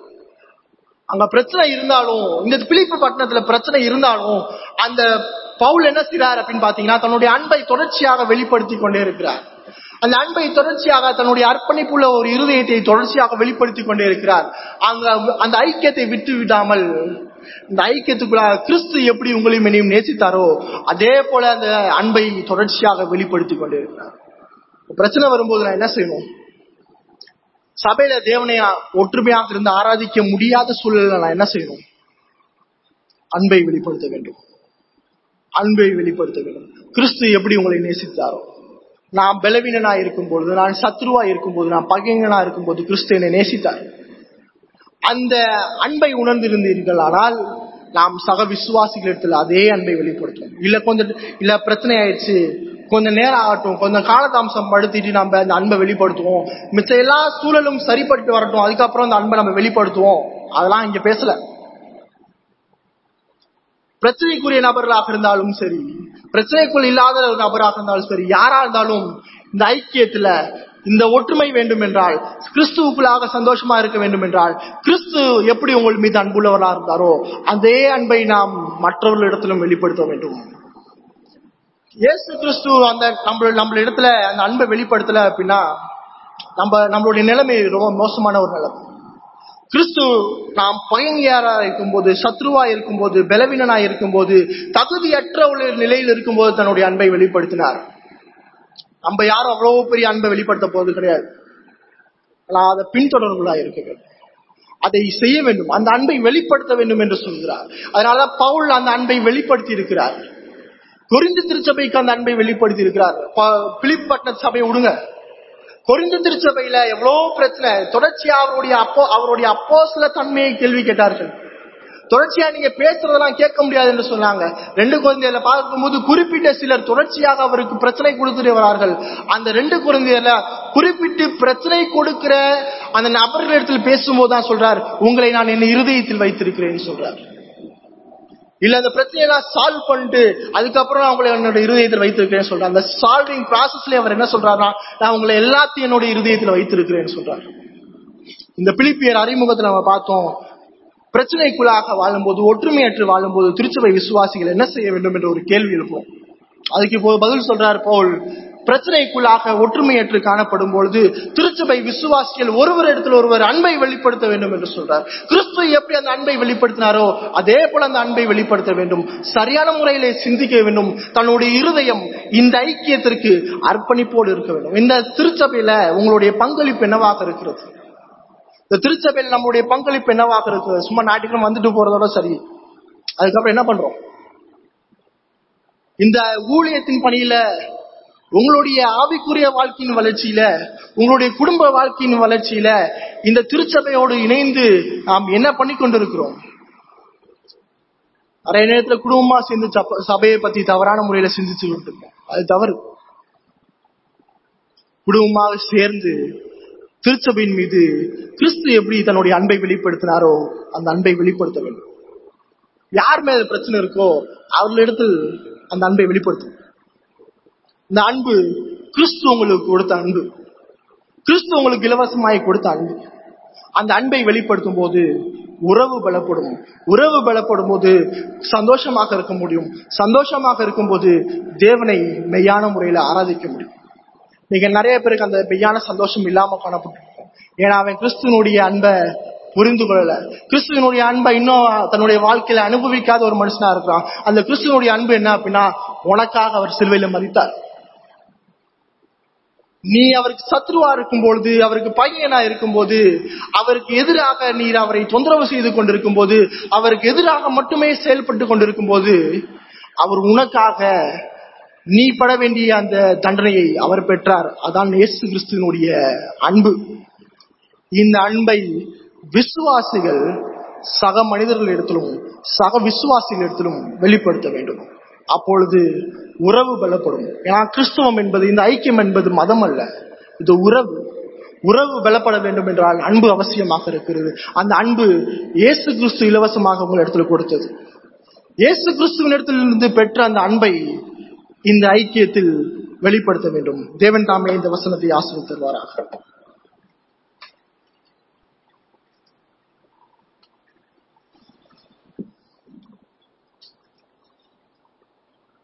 அங்க பிரச்சனை இருந்தாலும் இந்த பிலிப்பு பட்டணத்துல பிரச்சனை இருந்தாலும் அந்த பவுல் என்ன செய்றார் அப்படின்னு பாத்தீங்கன்னா தன்னுடைய அன்பை தொடர்ச்சியாக வெளிப்படுத்தி கொண்டே இருக்கிறார் அந்த அன்பை தொடர்ச்சியாக தன்னுடைய அர்ப்பணிப்புள்ள ஒரு இருதயத்தை தொடர்ச்சியாக வெளிப்படுத்தி கொண்டே இருக்கிறார் அங்க அந்த ஐக்கியத்தை விட்டு விடாமல் இந்த ஐக்கியத்துக்குள்ள கிறிஸ்து எப்படி உங்களையும் என்னையும் நேசித்தாரோ அதே போல அந்த அன்பை தொடர்ச்சியாக வெளிப்படுத்தி கொண்டே இருக்கிறார் பிரச்சனை வரும்போது நான் என்ன செய்யணும் சபையில தேவனை ஒற்றுமையாக இருந்து ஆராதிக்க முடியாத சூழலில் நான் என்ன செய்யணும் அன்பை வெளிப்படுத்த வேண்டும் அன்பை வெளிப்படுத்த வேண்டும் கிறிஸ்து எப்படி உங்களை நேசித்தாரோ நான் பலவீனனா இருக்கும் பொழுது நான் சத்ருவா இருக்கும் போது நான் பகைங்கனா இருக்கும் போது கிறிஸ்து என்னை நேசித்தார் அந்த அன்பை உணர்ந்திருந்தீர்கள் ஆனால் நாம் சக விசுவாசிகளிடத்தில் அதே அன்பை வெளிப்படுத்தும் இல்ல கொஞ்சம் இல்ல பிரச்சனை ஆயிடுச்சு கொஞ்சம் நேரம் ஆகட்டும் கொஞ்சம் காலதாமசம் படுத்திட்டு நம்ம அந்த அன்பை வெளிப்படுத்துவோம் மிச்ச எல்லா சூழலும் சரிப்பட்டு வரட்டும் அதுக்கப்புறம் அந்த அன்பை நம்ம வெளிப்படுத்துவோம் அதெல்லாம் இங்க பேசல பிரச்சனைக்குரிய நபர்களாக இருந்தாலும் சரி பிரச்சனைக்குள் இல்லாத ஒரு நபராக இருந்தாலும் சரி யாரா இருந்தாலும் இந்த ஐக்கியத்துல இந்த ஒற்றுமை வேண்டும் என்றால் கிறிஸ்துவுக்குள்ளாக சந்தோஷமா இருக்க வேண்டும் என்றால் கிறிஸ்து எப்படி உங்கள் மீது அன்புள்ளவரா இருந்தாரோ அதே அன்பை நாம் மற்றவர்களிடத்திலும் வெளிப்படுத்த வேண்டும் இயேசு கிறிஸ்து அந்த நம்ம நம்ம இடத்துல அந்த அன்பை வெளிப்படுத்தல அப்படின்னா நம்ம நம்மளுடைய நிலைமை ரொம்ப மோசமான ஒரு நிலைமை கிறிஸ்து நாம் பகைஞரா இருக்கும்போது சத்ருவா இருக்கும்போது பலவீனனா இருக்கும்போது தகுதியற்ற ஒரு நிலையில் இருக்கும்போது தன்னுடைய அன்பை வெளிப்படுத்தினார் நம்ம யாரும் அவ்வளவு பெரிய அன்பை வெளிப்படுத்த போவது கிடையாது ஆனால் அதை பின்தொடர்புகளா இருக்க வேண்டும் அதை செய்ய வேண்டும் அந்த அன்பை வெளிப்படுத்த வேண்டும் என்று சொல்கிறார் அதனால பவுல் அந்த அன்பை வெளிப்படுத்தி இருக்கிறார் குறிந்து திருச்சபைக்கு அந்த அன்பை வெளிப்படுத்தி இருக்கிறார் பிலிப்பட்டின சபையை விடுங்க குறிந்து திருச்சபையில எவ்வளவு பிரச்சனை தொடர்ச்சியா அவருடைய அப்போ அவருடைய அப்போ சில தன்மையை கேள்வி கேட்டார்கள் தொடர்ச்சியா நீங்க பேசுறதெல்லாம் கேட்க முடியாது என்று சொன்னாங்க ரெண்டு குழந்தையில பார்க்கும்போது குறிப்பிட்ட சிலர் தொடர்ச்சியாக அவருக்கு பிரச்சனை கொடுத்துட்டு வரார்கள் அந்த ரெண்டு குழந்தையில குறிப்பிட்டு பிரச்சனை கொடுக்கிற அந்த நபர்களிடத்தில் பேசும்போது தான் சொல்றார் உங்களை நான் என் இருதயத்தில் வைத்திருக்கிறேன் சொல்றார் இல்ல அந்த பிரச்சனையெல்லாம் சால்வ் பண்ணிட்டு அதுக்கப்புறம் நான் உங்களை என்னோட இருதயத்தில் வைத்திருக்கிறேன் சொல்றேன் அந்த சால்விங் ப்ராசஸ்ல அவர் என்ன சொல்றாருன்னா நான் உங்களை எல்லாத்தையும் என்னோட இருதயத்தில் வைத்திருக்கிறேன் சொல்றாரு இந்த பிலிப்பியர் அறிமுகத்தில் நம்ம பார்த்தோம் பிரச்சனைக்குள்ளாக வாழும்போது ஒற்றுமையற்று வாழும்போது திருச்சபை விசுவாசிகள் என்ன செய்ய வேண்டும் என்ற ஒரு கேள்வி எழுப்போம் அதுக்கு இப்போ பதில் சொல்றார் போல் பிரச்சனைக்குள்ளாக ஒற்றுமையற்று காணப்படும் பொழுது திருச்சபை விசுவாசிகள் ஒருவர் இடத்தில் ஒருவர் அன்பை வெளிப்படுத்த வேண்டும் என்று சொல்றார் கிறிஸ்து எப்படி அந்த அன்பை வெளிப்படுத்தினாரோ அதே போல அந்த அன்பை வெளிப்படுத்த வேண்டும் சரியான முறையிலே சிந்திக்க வேண்டும் தன்னுடைய இருதயம் இந்த ஐக்கியத்திற்கு அர்ப்பணிப்போடு இருக்க வேண்டும் இந்த திருச்சபையில உங்களுடைய பங்களிப்பு என்னவாக இருக்கிறது இந்த திருச்சபையில் நம்முடைய பங்களிப்பு என்னவாக இருக்கிறது சும்மா ஞாயிற்றுக்கிழமை வந்துட்டு போறதோட சரி அதுக்கப்புறம் என்ன பண்றோம் இந்த ஊழியத்தின் பணியில உங்களுடைய ஆவிக்குரிய வாழ்க்கையின் வளர்ச்சியில உங்களுடைய குடும்ப வாழ்க்கையின் வளர்ச்சியில இந்த திருச்சபையோடு இணைந்து நாம் என்ன பண்ணி கொண்டிருக்கிறோம் நிறைய நேரத்துல குடும்பமா சேர்ந்து சப்ப- சபையை பத்தி தவறான முறையில சிந்திச்சு இருக்கோம் அது தவறு குடும்பமாக சேர்ந்து திருச்சபையின் மீது கிறிஸ்து எப்படி தன்னுடைய அன்பை வெளிப்படுத்தினாரோ அந்த அன்பை வெளிப்படுத்த வேண்டும் யார் மேல பிரச்சனை இருக்கோ அவர்களிடத்தில் அந்த அன்பை வெளிப்படுத்தும் இந்த அன்பு கிறிஸ்து உங்களுக்கு கொடுத்த அன்பு கிறிஸ்து உங்களுக்கு இலவசமாய் கொடுத்த அன்பு அந்த அன்பை வெளிப்படுத்தும் போது உறவு பலப்படும் உறவு பலப்படும் போது சந்தோஷமாக இருக்க முடியும் சந்தோஷமாக இருக்கும்போது தேவனை மெய்யான முறையில ஆராதிக்க முடியும் நீங்க நிறைய பேருக்கு அந்த மெய்யான சந்தோஷம் இல்லாம காணப்பட்டிருக்கும் ஏன்னா அவன் கிறிஸ்துவனுடைய அன்பை புரிந்து கொள்ளல கிறிஸ்துவனுடைய அன்பை இன்னும் தன்னுடைய வாழ்க்கையில அனுபவிக்காத ஒரு மனுஷனா இருக்கிறான் அந்த கிறிஸ்துவனுடைய அன்பு என்ன அப்படின்னா உனக்காக அவர் சிலுவையில மதித்தார் நீ அவருக்கு சத்ருவா இருக்கும் பொழுது அவருக்கு பையனா இருக்கும்போது அவருக்கு எதிராக நீர் அவரை தொந்தரவு செய்து கொண்டிருக்கும் போது அவருக்கு எதிராக மட்டுமே செயல்பட்டு கொண்டிருக்கும் போது அவர் உனக்காக நீ பட வேண்டிய அந்த தண்டனையை அவர் பெற்றார் அதான் இயேசு கிறிஸ்துவனுடைய அன்பு இந்த அன்பை விசுவாசிகள் சக மனிதர்களிடத்திலும் சக விசுவாசிகளிடத்திலும் வெளிப்படுத்த வேண்டும் அப்பொழுது உறவு பலப்படும் ஏன்னா கிறிஸ்துவம் என்பது இந்த ஐக்கியம் என்பது மதம் அல்ல இது உறவு உறவு பலப்பட வேண்டும் என்றால் அன்பு அவசியமாக இருக்கிறது அந்த அன்பு இயேசு கிறிஸ்து இலவசமாக உங்கள் இடத்துல கொடுத்தது இயேசு கிறிஸ்துவின் இடத்திலிருந்து பெற்ற அந்த அன்பை இந்த ஐக்கியத்தில் வெளிப்படுத்த வேண்டும் தேவன் தாமே இந்த வசனத்தை ஆசிரியர் தருவாராக